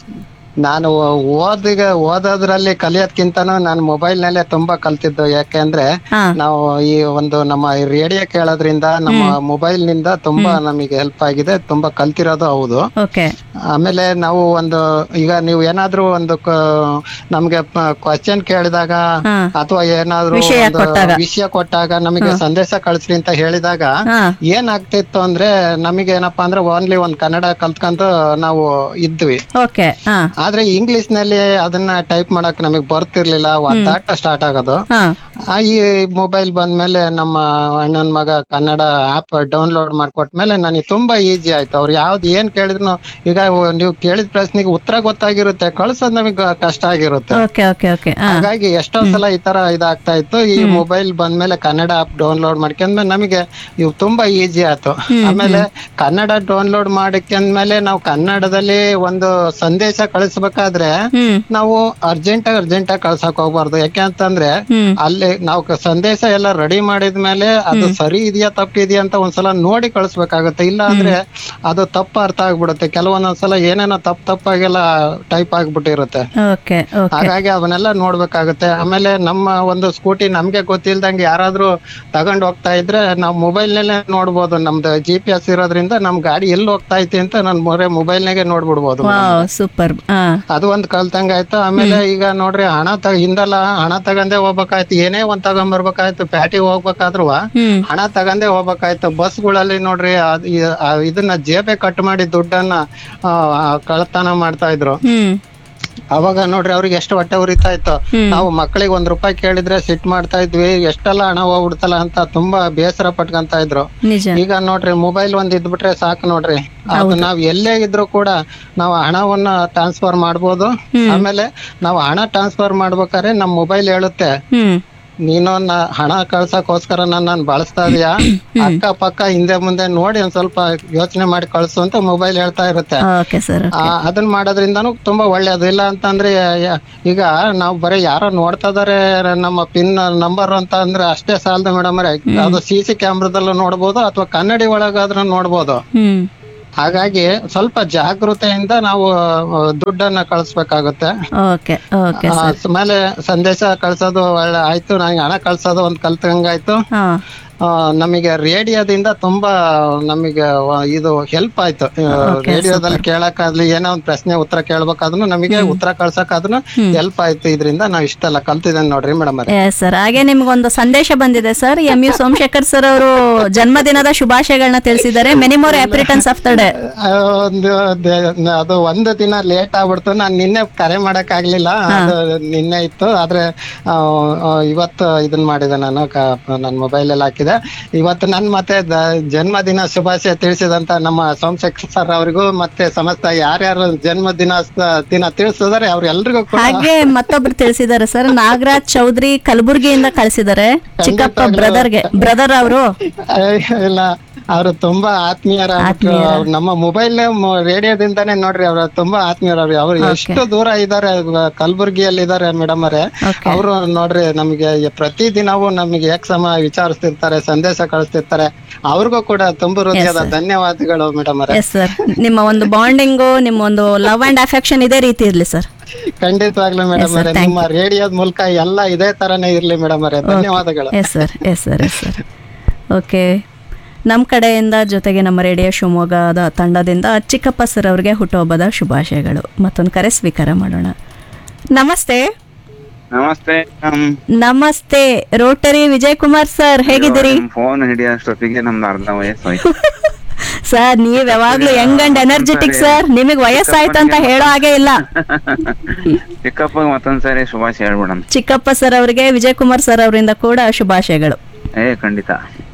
ನಾನು ಓದಿಗೆ ಓದೋದ್ರಲ್ಲಿ ಕಲಿಯೋದ್ಕಿಂತನೂ ನಾನು ಮೊಬೈಲ್ ನಲ್ಲೇ ತುಂಬಾ ಕಲ್ತಿದ್ದು ಯಾಕೆಂದ್ರೆ ಹಾ. ನಾವು ಈ ಒಂದು ನಮ್ಮ ರೇಡಿಯೋ ಕೇಳೋದ್ರಿಂದ ನಮ್ಮ ಮೊಬೈಲ್ ನಿಂದ ತುಂಬಾ ನಮಗೆ ಹೆಲ್ಪ್ ಆಗಿದೆ ತುಂಬಾ ಕಲ್ತಿರೋದು ಹೌದು ಓಕೆ ಆಮೇಲೆ ನಾವು ಒಂದು ಈಗ ನೀವು ಏನಾದ್ರೂ ಒಂದು ಕ- ನಮ್ಗೆ ಕ್ವಶನ್ ಕೇಳಿದಾಗ ಹಾ. ಅಥವಾ ಏನಾದ್ರೂ ವಿಷಯ ಒಂದು ಕೊಟ್ಟಾಗ. ವಿಷಯ ಕೊಟ್ಟಾಗ ನಮಗೆ ಸಂದೇಶ ಕಳಿಸ್ರಿ ಅಂತ ಹೇಳಿದಾಗ ಹಾ. ಏನಾಗ್ತಿತ್ತು ಅಂದ್ರೆ ನಮಗೆ ಏನಪ್ಪಾ ಅಂದ್ರೆ ಓನ್ಲಿ ಒಂದ್ ಕನ್ನಡ ಕಲ್ತ್ಕೊಂಡು ನಾವು ಇದ್ವಿ ಓಕೆ ಹಾ ಆದ್ರೆ ಇಂಗ್ಲಿಷ್ ನಲ್ಲಿ ಅದನ್ನ ಟೈಪ್ ಮಾಡಕ್ ನಮಗ್ ಬರ್ತಿರ್ಲಿಲ್ಲ ಒದ್ದಾಟ ಸ್ಟಾರ್ಟ್ ಆಗೋದು ಹಾ ಆ, ಈ ಮೊಬೈಲ್ ಬಂದ್ಮೇಲೆ ನಮ್ಮ ಅಣ್ಣನ ಮಗ ಕನ್ನಡ ಆಪ್ ಡೌನ್ಲೋಡ್ ಮಾಡ್ಕೊಟ್ಮೇಲೆ ನನಗೆ ತುಂಬಾ ಈಸಿ ಆಯ್ತು ಅವ್ರು ಯಾವ್ದು ಏನ್ ಕೇಳಿದ್ರು ಈಗ ನೀವು ಕೇಳಿದ ಪ್ರಶ್ನೆಗೆ ಉತ್ತರ ಗೊತ್ತಾಗಿರುತ್ತೆ ಕಳ್ಸೋದ್ ನಮಗೆ ಕಷ್ಟ ಆಗಿರುತ್ತೆ ಓಕೆ ಓಕೆ ಓಕೆ ಹಾ ಹಾಗಾಗಿ ಎಷ್ಟೋ ಸಲ ಈ ತರ ಇದಾಗ್ತಾ ಇತ್ತು ಈ ಮೊಬೈಲ್ ಬಂದ್ಮೇಲೆ ಕನ್ನಡ ಆಪ್ ಡೌನ್ಲೋಡ್ ಮಾಡ್ಕೊಂಡ್ಮೇಲೆ ನಮಗೆ ಇವು ತುಂಬಾ ಈಸಿ ಆಯ್ತು ಆಮೇಲೆ ಕನ್ನಡ ಡೌನ್ಲೋಡ್ ಮಾಡಕ್ಕೆಂದ್ಮೇಲೆ ನಾವು ಕನ್ನಡದಲ್ಲಿ ಒಂದು ಸಂದೇಶ ಕಳಿಸ್ಬೇಕಾದ್ರೆ ಹ್ಮ್ ನಾವು ಅರ್ಜೆಂಟ್ ಅರ್ಜೆಂಟ್ ಆಗಿ ಕಳ್ಸಕ್ ಹೋಗ್ಬಾರ್ದು ಯಾಕೆ ಅಂತಂದ್ರೆ ಅಲ್ಲಿ ನಾವು ಕ- ಸಂದೇಶ ಎಲ್ಲ ರೆಡಿ ಮಾಡಿದ್ಮೇಲೆ ಅದು ಸರಿ ಇದೆಯಾ ತಪ್ಪಿದೆಯಾ ಅಂತ ಒಂದ್ಸಲ ನೋಡಿ ಕಳಿಸ್ಬೇಕಾಗತ್ತೆ ಇಲ್ಲ ಅಂದ್ರೆ ಅದು ತಪ್ಪು ಅರ್ಥ ಆಗ್ಬಿಡುತ್ತೆ ಕೆಲವೊಂದೊಂದ್ಸಲ ಏನೇನೋ ತಪ್ಪು ತಪ್ಪಾಗೆಲ್ಲ ಟೈಪ್ ಆಗ್ಬಿಟ್ಟಿರುತ್ತೆ ಓಕೆ ಓಕೆ ಹಾಗಾಗಿ ಅವನ್ನೆಲ್ಲ ನೋಡ್ಬೇಕಾಗುತ್ತೆ ಆಮೇಲೆ ನಮ್ಮ ಒಂದು ಸ್ಕೂಟಿ ನಮ್ಗೆ ಗೊತ್ತಿಲ್ದಂಗೆ ಯಾರಾದ್ರೂ ತಗೊಂಡ್ ಹೋಗ್ತಾ ಇದ್ರೆ ನಾವು ಮೊಬೈಲ್ ನಲ್ಲೇ ನೋಡ್ಬೋದು ನಮ್ದು ಜಿ ಪಿ ಎಸ್ ಇರೋದ್ರಿಂದ ನಮ್ ಗಾಡಿ ಎಲ್ಲಿ ಹೋಗ್ತಾ ಐತಿ ಅಂತ ನನ್ ಮೊರೆ ಮೊಬೈಲ್ ನಾಗೆ ನೋಡ್ಬಿಡ್ಬೋದು ವಾವ್ ಸೂಪರ್ ಹಾ ಅದು ಒಂದ್ ಕಲ್ತಂಗ ಆಯ್ತು ಆಮೇಲೆ ಈಗ ನೋಡ್ರಿ ಹಣ ತ ಹಿಂದಲ್ಲ ಹಣ ತಗಂದೇ ಹೋಗ್ಬೇಕಾಯ್ತು ಏನೇ ಒಂದ್ ತಗೊಂಬರ್ಬೇಕಾಯ್ತು ಪ್ಯಾಟಿಗೆ ಹೋಗ್ಬೇಕಾದ್ರು ಹ್ಮ್ ಹಣ ತಗಂದೇ ಹೋಗ್ಬೇಕಾಯ್ತು ಬಸ್ಗಳಲ್ಲಿ ನೋಡ್ರಿ ಅದ್- ಈ- ಆ ಇದನ್ನ ಜೇಬೆ ಕಟ್ ಮಾಡಿ ದುಡ್ಡನ್ನ ಆ, ಆ, ಕಳ್ತನ ಮಾಡ್ತಾ ಇದ್ರು ಹ್ಮ್ ಅವಾಗ ನೋಡ್ರಿ ಅವ್ರಿಗೆ ಎಷ್ಟು ಹೊಟ್ಟೆ ಉರಿತಾ ಇತ್ತು ನಾವು ಮಕ್ಕಳಿಗೆ ಒಂದ್ ರೂಪಾಯಿ ಕೇಳಿದ್ರೆ ಸಿಟ್ ಮಾಡ್ತಾ ಇದ್ವಿ ಎಷ್ಟೆಲ್ಲ ಹಣ ಹೋಗ್ಬಿಡ್ತಲ್ಲ ಅಂತ ತುಂಬಾ ಬೇಸರ ಪಟ್ಕೊಂತ ಇದ್ರು ನಿಜ ಈಗ ನೋಡ್ರಿ ಮೊಬೈಲ್ ಒಂದ್ ಇದ್ಬಿಟ್ರೆ ಸಾಕು ನೋಡ್ರಿ ಅದು ನಾವ್ ಎಲ್ಲೇ ಇದ್ರು ಕೂಡ ನಾವು ಹಣವನ್ನ ಟ್ರಾನ್ಸ್ಫರ್ ಮಾಡ್ಬೋದು ಆಮೇಲೆ ನಾವು ಹಣ ಟ್ರಾನ್ಸ್ಫರ್ ಮಾಡ್ಬೇಕಾದ್ರೆ ನಮ್ ಮೊಬೈಲ್ ಹೇಳುತ್ತೆ ಹ್ಮ್ ನೀನು ನ- ಹಣ ಕಳ್ಸಕ್ಕೋಸ್ಕರ ನನ್ನ ಬಳಸ್ತಾ ಇದೀಯಾ ಅಕ್ಕ ಪಕ್ಕ ಹಿಂದೆ ಮುಂದೆ ನೋಡಿ ಒಂದ್ ಸ್ವಲ್ಪ ಯೋಚನೆ ಮಾಡಿ ಕಳ್ಸು ಅಂತ ಮೊಬೈಲ್ ಹೇಳ್ತಾ ಇರುತ್ತೆ ಓಕೆ ಸರ್ ಆ, ಅದನ್ನ ಮಾಡೋದ್ರಿಂದಾನು ತುಂಬಾ ಒಳ್ಳೇದು ಇಲ್ಲ ಅಂತಂದ್ರೆ ಯ- ಈಗ ನಾವು ಬರೀ ಯಾರೋ ನೋಡ್ತಾ ಇದಾರೆ ನಮ್ಮ ಪಿನ್ ನಂಬರ್ ಅಂತ ಅಂದ್ರೆ ಅಷ್ಟೇ ಸಾಲದು ಮೇಡಮ್ ಅದು ಸಿ ಸಿ ಕ್ಯಾಮ್ರಾದಲ್ಲೂ ನೋಡ್ಬೋದು ಅಥವಾ ಕನ್ನಡಿ ಒಳಗಾದ್ರೂ ನೋಡ್ಬೋದು ಹ್ಮ್ ಹಾಗಾಗಿ ಸ್ವಲ್ಪ ಜಾಗೃತೆಯಿಂದ ನಾವು ಆ, ದುಡ್ಡನ್ನ ಕಳಿಸ್ಬೇಕಾಗುತ್ತೆ ಓಕೆ ಓಕೆ ಆ, ಆಮೇಲೆ ಸಂದೇಶ ಕಳ್ಸೋದು ಒಳ್ಳೆ ಆಯ್ತು ನಂಗೆ ಹಣ ಕಳ್ಸೋದು ಒಂದ್ ಕಲ್ತಂಗಾಯ್ತು ಹಾ ಆ, ನಮಗೆ ರೇಡಿಯೋದಿಂದ ತುಂಬಾ ನಮಗೆ ವ- ಇದು ಹೆಲ್ಪ್ ಆಯ್ತು ರೇಡಿಯೋದಲ್ಲಿ ಕೇಳಕ್ಕಾಗ್ಲಿ ಏನೋ ಒಂದ್ ಪ್ರಶ್ನೆ ಉತ್ತರ ಕೇಳ್ಬೇಕಾದ್ರೂ ನಮಗೆ ಉತ್ತರ ಕಳ್ಸಕ್ಕಾದ್ರೂ ಹೆಲ್ಪ್ ಆಯ್ತು ಇದರಿಂದ ನಾವ್ ಇಷ್ಟೆಲ್ಲ ಕಲ್ತಿದ್ದೇನೆ ನೋಡ್ರಿ ಮೇಡಮ್ ಎಸ್ ಸರ್ ಹಾಗೆ ನಿಮ್ಗೊಂದು ಸಂದೇಶ ಬಂದಿದೆ sir M U Somashekar sir ಅವರು ಜನ್ಮದಿನದ ಶುಭಾಶಯಗಳನ್ನ ತಿಳಿಸಿದ್ದಾರೆ many more returns of the day ಒಂದು ದ- ಅದು ಒಂದು ದಿನ ಲೇಟ್ ಆಗ್ಬಿಡ್ತು ನಾನ್ ನಿನ್ನೆ ಕರೆ ಮಾಡಕ್ ಆಗ್ಲಿಲ್ಲ ಅದು ನಿನ್ನೆ ಇತ್ತು ಆದ್ರೆ ಆ, ಆ, ಇವತ್ತು ಇದನ್ ಮಾಡಿದೆ ನಾನು ಕ- ನನ್ ಮೊಬೈಲ್ ಅಲ್ಲಿ ಹಾಕಿದೆ ಇವತ್ತು ನನ್ ಮತ್ತೆ ದ- ಜನ್ಮದಿನ ಶುಭಾಶಯ ತಿಳಿಸಿದಂತ ನಮ್ಮ ಸೋಮಶೇಖರ್ ಸರ್ ಅವರಿಗೂ ಮತ್ತೆ ಸಮಸ್ತ ಯಾರ್ಯಾರು ಜನ್ಮದಿನ ಸ- ದಿನ ತಿಳಿಸಿದಾರೆ ಅವ್ರೆಲ್ರಿಗೂ ಕೂಡ ಹಾಗೆ ಮತ್ತೊಬ್ರು ತಿಳಿಸಿದ್ದಾರೆ ಸರ್ ನಾಗರಾಜ್ ಚೌಧರಿ ಕಲಬುರ್ಗಿಯಿಂದ ಕಳಿಸಿದ್ದಾರೆ ಚಿಕ್ಕಪ್ಪ ಬ್ರದರ್ಗೆ ಬ್ರದರ್ ಅವರು ಅಯ್ಯೋ, ಇಲ್ಲ ಅವರು ತುಂಬಾ ಆತ್ಮೀಯರ ಆತ್ಮೀಯರ. ನಮ್ಮ ಮೊಬೈಲ್ ರೇಡಿಯೋದಿಂದಾನೇ ನೋಡ್ರಿ ಅವ್ರ ತುಂಬಾ ಆತ್ಮೀಯರವ್ರಿ ಅವ್ರು ಎಷ್ಟು ದೂರ ಇದಾರೆ ಕಲಬುರ್ಗಿಯಲ್ಲಿ ಇದಾರೆ ಮೇಡಮ್ ಅವರೇ Okay. ಅವರು ನೋಡ್ರಿ ನಮಗೆ ಪ್ರತಿ ದಿನವೂ ನಮಗೆ ಏಕ್ಸಮ ವಿಚಾರಿಸ್ತಿರ್ತಾರೆ ಸಂದೇಶ ಕಳಿಸ್ತಿರ್ತಾರೆ ಅವ್ರಿಗೂ ಕೂಡ ತುಂಬ ಹೃದಯದ sir. ಧನ್ಯವಾದಗಳು ಮೇಡಮ್ ಅವರೇ ಎಸ್ ಸರ್ ನಿಮ್ಮ ಒಂದು ಬಾಂಡಿಂಗು ನಿಮ್ಮ ಒಂದು ಲವ್ ಅಂಡ್ ಅಫೆಕ್ಷನ್ ಇದೇ ರೀತಿ ಇರ್ಲಿ ಸರ್ ಖಂಡಿತವಾಗ್ಲೂ ಮೇಡಮ್ sir, ಅವರೇ thank ನಿಮ್ಮ ರೇಡಿಯೋದ ಮೂಲಕ ಎಲ್ಲ ಇದೇ ತರನೇ ಇರ್ಲಿ ಮೇಡಮ್ ಅವರೇ ಧನ್ಯವಾದಗಳು yes sir yes sir yes sir okay ನಮ್ಮ ಕಡೆಯಿಂದ ಜೊತೆಗೆ ನಮ್ಮ ರೇಡಿಯೋ ಶಿವಮೊಗ್ಗದ ತಂಡದಿಂದ ಚಿಕ್ಕಪ್ಪ ಸರ್ ಅವರಿಗೆ ಹುಟ್ಟುಹಬ್ಬದ ಶುಭಾಶಯಗಳು ಮತ್ತೊಂದು ಕರೆ ಸ್ವೀಕಾರ ಮಾಡೋಣ ನಮಸ್ತೆ ನಮಸ್ತೆ ನಮಸ್ತೆ ರೋಟರಿ ವಿಜಯ್ ಕುಮಾರ್ ಸರ್ ಹೇಗಿದ್ದೀರಿ ಫೋನ್ ಹಿಡಿಯೋಷ್ಟೊತ್ತಿಗೆ ನಮ್ದು ಅರ್ಧ ವಯಸ್ಸು ಹೋಯ್ತು ಸರ್ ನೀವ್ ಯಾವಾಗ್ಲೂ ಯಂಗ್ ಅಂಡ್ ಎನರ್ಜೆಟಿಕ್ ಸರ್ ನಿಮಗ್ ವಯಸ್ಸಾಯ್ತು ಅಂತ ಹೇಳೋ ಹಾಗೆ ಇಲ್ಲ ಚಿಕ್ಕಪ್ಪಗೆ ಮತ್ತೊಂದ್ಸರಿ ಶುಭಾಶಯ ಹೇಳ್ಬಿಡಣ ಚಿಕ್ಕಪ್ಪ ಸರ್ ಅವರಿಗೆ ವಿಜಯ್ ಕುಮಾರ್ ಸರ್ ಅವರಿಂದ ಕೂಡ ಶುಭಾಶಯಗಳು ಏ ಖಂಡಿತ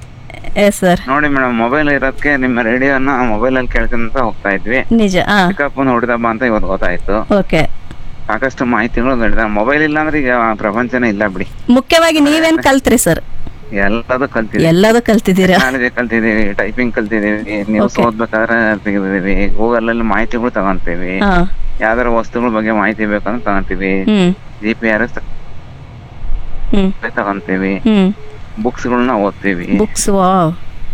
ಎಸ್ ಸರ್ ನೋಡಿ ಮೇಡಮ್ ಮೊಬೈಲ್ ಇರೋದಕ್ಕೆ ನಿಮ್ಮ ರೇಡಿಯೋನ ಮೊಬೈಲ್ ಅಲ್ಲಿ ಕೇಳ್ಕೊಂತ ಹೋಗ್ತಾ ಇದ್ವಿ ನಿಜ ಹಾ ಚಿಕ್ಕಪ್ಪನ ಹೊಡೆದಬ್ಬ ಅಂತ ಇವತ್ತು ಗೊತ್ತಾಯ್ತು ಓಕೆ ಸಾಕಷ್ಟು ಮಾಹಿತಿಗಳು ನಡೆದ ಮೊಬೈಲ್ ಇಲ್ಲ ಅಂದ್ರೆ ಈಗ ಪ್ರಪಂಚನೇ ಇಲ್ಲ ಬಿಡಿ ಮುಖ್ಯವಾಗಿ ನೀವೇನ್ ಕಲ್ತ್ರಿ ಸರ್ ಎಲ್ಲದೂ ಕಲ್ತಿದ್ದೀವಿ ಎಲ್ಲದೂ ಕಲ್ತಿದ್ದೀರಾ ಟೆಕ್ನಾಲಜಿ ಕಲ್ತಿದೀವಿ ಟೈಪಿಂಗ್ ಕಲ್ತಿದೀವಿ ನ್ಯೂಸ್ Okay. ಓದ್ಬೇಕಾದ್ರೆ ತೆಗೆದಿದೀವಿ ಗೂಗಲ್ ಅಲ್ಲಿ ಮಾಹಿತಿಗಳು ತಗೊಂತೀವಿ ಹಾ ಯಾವ್ದಾರ ವಸ್ತುಗಳ ಬಗ್ಗೆ ಮಾಹಿತಿ ಬೇಕಂದ್ರೆ ತಗೊಂತೀವಿ ಹ್ಮ್ ಜಿ ಪಿ ಆರ್ ಎಸ್ ಹ್ಮ್ ತಗೊಂತೀವಿ ಹ್ಮ್ ಬುಕ್ಸ್ ಗಳನ್ನ ಓದ್ತೀವಿ ಬುಕ್ಸ್ ವಾವ್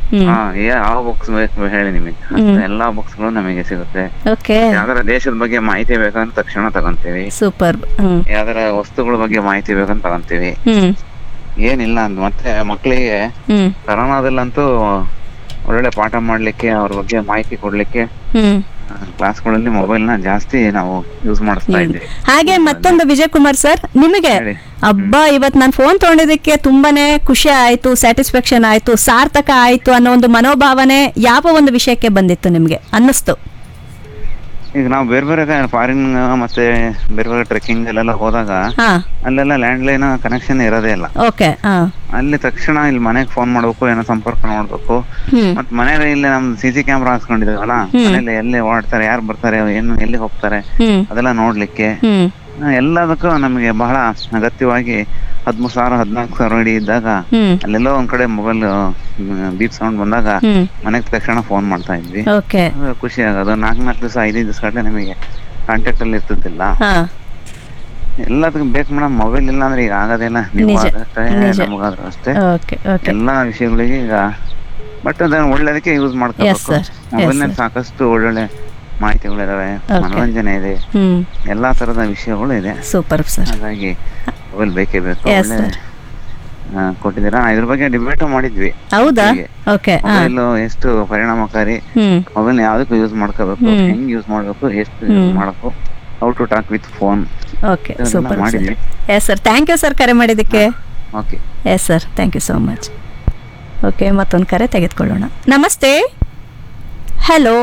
ಹ್ಮ್. ಹಾ ಯಾವ ಬುಕ್ಸ್ ಬೇಕು ಹೇಳಿ ನಿಮಗೆ ಹ್ಮ್. ಎಲ್ಲಾ books ಗಳು ನಮಗೆ ಸಿಗುತ್ತೆ ಓಕೆ ಯಾವ್ದಾರ ದೇಶದ ಬಗ್ಗೆ ಮಾಹಿತಿ ಬೇಕಂತ ತಕ್ಷಣ ತಗೊಂತೀವಿ ಸೂಪರ್ ಹ್ಮ್ ಯಾವ್ದಾರ ವಸ್ತುಗಳ ಬಗ್ಗೆ ಮಾಹಿತಿ ಬೇಕಂತ ತಗೊಂತೀವಿ ಹ್ಮ್ ಏನಿಲ್ಲ ಅಂದ್ ಮತ್ತೆ ಮಕ್ಕಳಿಗೆ ಹ್ಮ್ ಕರೋನಾದಲ್ಲಂತೂ ಒಳ್ಳೊಳ್ಳೆ ಪಾಠ ಮಾಡ್ಲಿಕ್ಕೆ ಅವ್ರ ಬಗ್ಗೆ ಮಾಹಿತಿ ಕೊಡ್ಲಿಕ್ಕೆ ಹ್ಮ್ ಕ್ಲಾಸ್ಗಳಲ್ಲಿ ಮೊಬೈಲ್ ನ ಜಾಸ್ತಿ ನಾವು ಯೂಸ್ ಮಾಡಿಸ್ತಾ ಇದ್ವಿ ಹಾಗೆ ಮತ್ತೊಂದು ವಿಜಯ್ ಕುಮಾರ್ ಸರ್ ನಿಮಗೆ ಹೇಳಿ. ಅಬ್ಬಾ ಇವತ್ ನಾನು ಫೋನ್ ತಗೊಂಡಿದ್ದಕ್ಕೆ ತುಂಬಾನೇ ಖುಷಿ ಆಯ್ತು ಸ್ಯಾಟಿಸ್ಫ್ಯಾಕ್ಷನ್ ಆಯ್ತು ಸಾರ್ಥಕ ಆಯ್ತು ಅನ್ನೋ ಒಂದು ಮನೋಭಾವನೆ ಯಾವ ಒಂದು ವಿಷಯಕ್ಕೆ ಬಂದಿತ್ತು ನಿಮ್ಗೆ ಅನ್ನಿಸ್ತು ಈಗ ನಾವು ಬೇರೆ ಬೇರೆ ಫಾರಿನ್ ಮತ್ತೆ ಬೇರೆ ಬೇರೆ ಟ್ರೆಕ್ಕಿಂಗ್ ಅಲ್ಲೆಲ್ಲ ಹೋದಾಗ ಹಾ ಅಲ್ಲೆಲ್ಲ ಲ್ಯಾಂಡ್ ಲೈನ್ ಕನೆಕ್ಷನ್ ಇರೋದೇ ಇಲ್ಲ ಓಕೆ ಹಾ ಅಲ್ಲಿ ತಕ್ಷಣ ಇಲ್ಲಿ ಮನೆಗೆ ಫೋನ್ ಮಾಡ್ಬೇಕು ಏನೋ ಸಂಪರ್ಕ ನೋಡ್ಬೇಕು ಹ್ಮ್ ಮತ್ ಮನೇಲಿ ಇಲ್ಲಿ ನಮ್ದು ಸಿ ಸಿ ಕ್ಯಾಮ್ರಾ ಹಾಕ್ಸ್ಕೊಂಡಿದೇವಲ್ಲ ಹ್ಮ್. ಮನೇಲಿ ಎಲ್ಲಿ ಓಡಾಡ್ತಾರೆ ಯಾರು ಬರ್ತಾರೆ ಏನು ಎಲ್ಲಿ ಹೋಗ್ತಾರೆ ಹ್ಮ್ ಅದೆಲ್ಲ ನೋಡ್ಲಿಕ್ಕೆ ಹ್ಮ್ ಆ, ಎಲ್ಲದಕ್ಕೂ ನಮಗೆ ಬಹಳ ಅಗತ್ಯವಾಗಿ ಹದ್ಮೂರು ಸಾವಿರ ಹದಿನಾಲ್ಕು ಸಾವಿರ ಅಡಿ ಇದ್ದಾಗ ಹ್ಮ್ ಅಲ್ಲೆಲ್ಲೋ ಒಂದ್ ಕಡೆ ಮೊಬೈಲ್ ಬೀಪ್ ಸೌಂಡ್ ಬಂದಾಗ ಹ್ಮ್ ಮನೆಗೆ ತಕ್ಷಣ ಫೋನ್ ಮಾಡ್ತಾ ಇದ್ವಿ ಓಕೆ ಅದು ಖುಷಿ ಆಗೋದು ನಾಲ್ಕು ನಾಲ್ಕು ದಿವಸ ಐದೈದು ದಿವಸ ಗಂಟೆ ನಮಗೆ ಕಾಂಟ್ಯಾಕ್ಟ್ ಅಲ್ಲಿ ಇರ್ತಿದ್ದಿಲ್ಲ ಹಾ ಎಲ್ಲದಕ್ಕೂ ಬೇಕು ಮೇಡಮ್ ಮೊಬೈಲ್ ಇಲ್ಲ ಅಂದ್ರೆ ಈಗ ಆಗೋದಿಲ್ಲ ನೀವು ನಿಜ, ಅಷ್ಟೇ ನಿಜ. ನಮಗಾದ್ರೂ ಅಷ್ಟೇ ಓಕೆ ಓಕೆ ಎಲ್ಲಾ ವಿಷಯಗಳಿಗೆ ಈಗ ಬಟ್ ಅದನ್ನ ಒಳ್ಳೇದಕ್ಕೆ ಯೂಸ್ Yes, ಮಾಡ್ಕೋಬೇಕು sir. Yes, mobile sir. ಸಾಕಷ್ಟು ಒಳ್ಳೊಳ್ಳೆ ಮಾಹಿತಿಗಳಿದಾವೆ Okay. ಮನೋರಂಜನೆ ಇದೆ ಹ್ಮ್ ಎಲ್ಲಾ ತರದ ವಿಷಯಗಳು ಇದೆ ಸೂಪರ್ ಸರ್ ಹಾಗಾಗಿ ಮೊಬೈಲ್ ಬೇಕೇ ಬೇಕು Yes, ಒಳ್ಳೆ sir. ಆ, ಕೊಟ್ಟಿದ್ದೀರಾ ನಾ ಇದ್ರ ಬಗ್ಗೆ ಡಿಬೇಟ್ ಮಾಡಿದ್ವಿ ಹೌದಾ ಹೀಗೆ. ಓಕೆ ಹಾ ಮೊಬೈಲ್ ಎಷ್ಟು ಪರಿಣಾಮಕಾರಿ ಹ್ಮ್ ಮೊಬೈಲ್ ಯಾವ್ದಕ್ಕೂ ಯೂಸ್ ಮಾಡ್ಕೋಬೇಕು ಹ್ಮ್. ಹೆಂಗ್ ಯೂಸ್ ಮಾಡ್ಬೇಕು ಎಷ್ಟು ಹ್ಮ್. ಯೂಸ್ ಮಾಡಬೇಕು how to talk with phone okay ಇದೆಲ್ಲ ಸೂಪರ್ ಸರ್ ಮಾಡಿದ್ವಿ. Yes sir thank you sir ಕರೆ ಮಾಡಿದ್ದಕ್ಕೆ okay yes sir thank you so much okay ಮತ್ತೊಂದು ಕರೆ ತೆಗೆದುಕೊಳ್ಳೋಣ ನಮಸ್ತೆ ಹಲೋ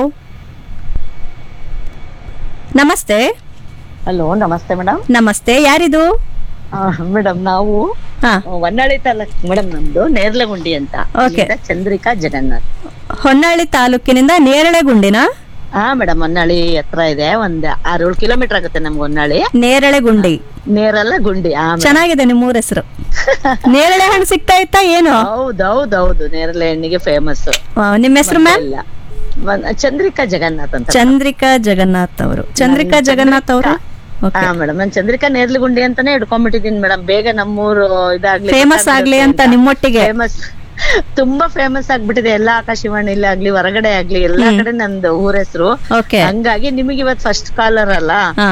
ನಮಸ್ತೆ ಹಲೋ ನಮಸ್ತೆ ಮೇಡಮ್ ನಮಸ್ತೆ ಯಾರಿದು ಮೇಡಮ್ ನಾವು ಹಾ ಹೊನ್ನಾಳಿ ತಾಲೂಕ್ ಮೇಡಮ್ ನಮ್ದು ನೇರ್ಲಗುಂಡಿ ಅಂತ Okay. ಇಲ್ಲಿಂದ ಚಂದ್ರಿಕಾ ಜಗನ್ನಾಥ್ ಹೊನ್ನಾಳಿ ತಾಲೂಕಿನಿಂದ ನೇರಳೆಗುಂಡಿನ ಹಾ ಮೇಡಮ್ ಹೊನ್ನಾಳಿ ಹತ್ರ ಇದೆ ಒಂದ್ ಆರೇಳು ಕಿಲೋಮೀಟರ್ ಆಗುತ್ತೆ ನಮ್ಗೆ ಹೊನ್ನಾಳಿ ನೇರಳೆಗುಂಡಿ ನೇರಲ್ಲ ಗುಂಡಿ ಹಾ madam. ಚೆನ್ನಾಗಿದೆ ನಿಮ್ಮ ಊರ ಹೆಸರು ನೇರಳೆ ಹಣ್ಣು ಸಿಗ್ತಾ ಇತ್ತಾ ಏನು ಹೌದ್ ಹೌದ್ ಹೌದು ನೇರಳೆ ಹಣ್ಣಿಗೆ ಫೇಮಸ್ ಆ, ನಿಮ್ಮ ಹೆಸರು ಮ್ಯಾಮ್ ಚಂದ್ರಿಕಾ ಜಗನ್ನಾಥ್ ಅಂತ ಚಂದ್ರಿಕಾ ಜಗನ್ನಾಥ್ ಅವರು ಚಂದ್ರಿಕಾ ಜಗನ್ನಾಥ್ ಅವರು ಹಾ ಮೇಡಮ್ ನಾನ್ ಚಂದ್ರಿಕಾ ನೇರ್ಲಗುಂಡಿ ಅಂತಾನೆ ಹಿಡ್ಕೊಂಡ್ಬಿಟ್ಟಿದೀನಿ ಮೇಡಮ್ ಬೇಗ ನಮ್ಮೂರು ಇದಾಗ್ಲಿ ಫೇಮಸ್ ಆಗ್ಲಿ ಅಂತ ನಿಮ್ಮೊಟ್ಟಿಗೆ ಫೇಮಸ್ ತುಂಬಾ ಫೇಮಸ್ ಆಗ್ಬಿಟ್ಟಿದೆ ಎಲ್ಲಾ ಆಕಾಶವಾಣಿಲಿ ಆಗ್ಲಿ ಹೊರಗಡೆ ಆಗ್ಲಿ ಎಲ್ಲಾ ಕಡೆ ನಂದು ಊರ ಹೆಸರು ಓಕೆ ಹಂಗಾಗಿ ನಿಮಗೆ ಇವತ್ ಫಸ್ಟ್ ಕಾಲರ್ ಅಲ್ಲ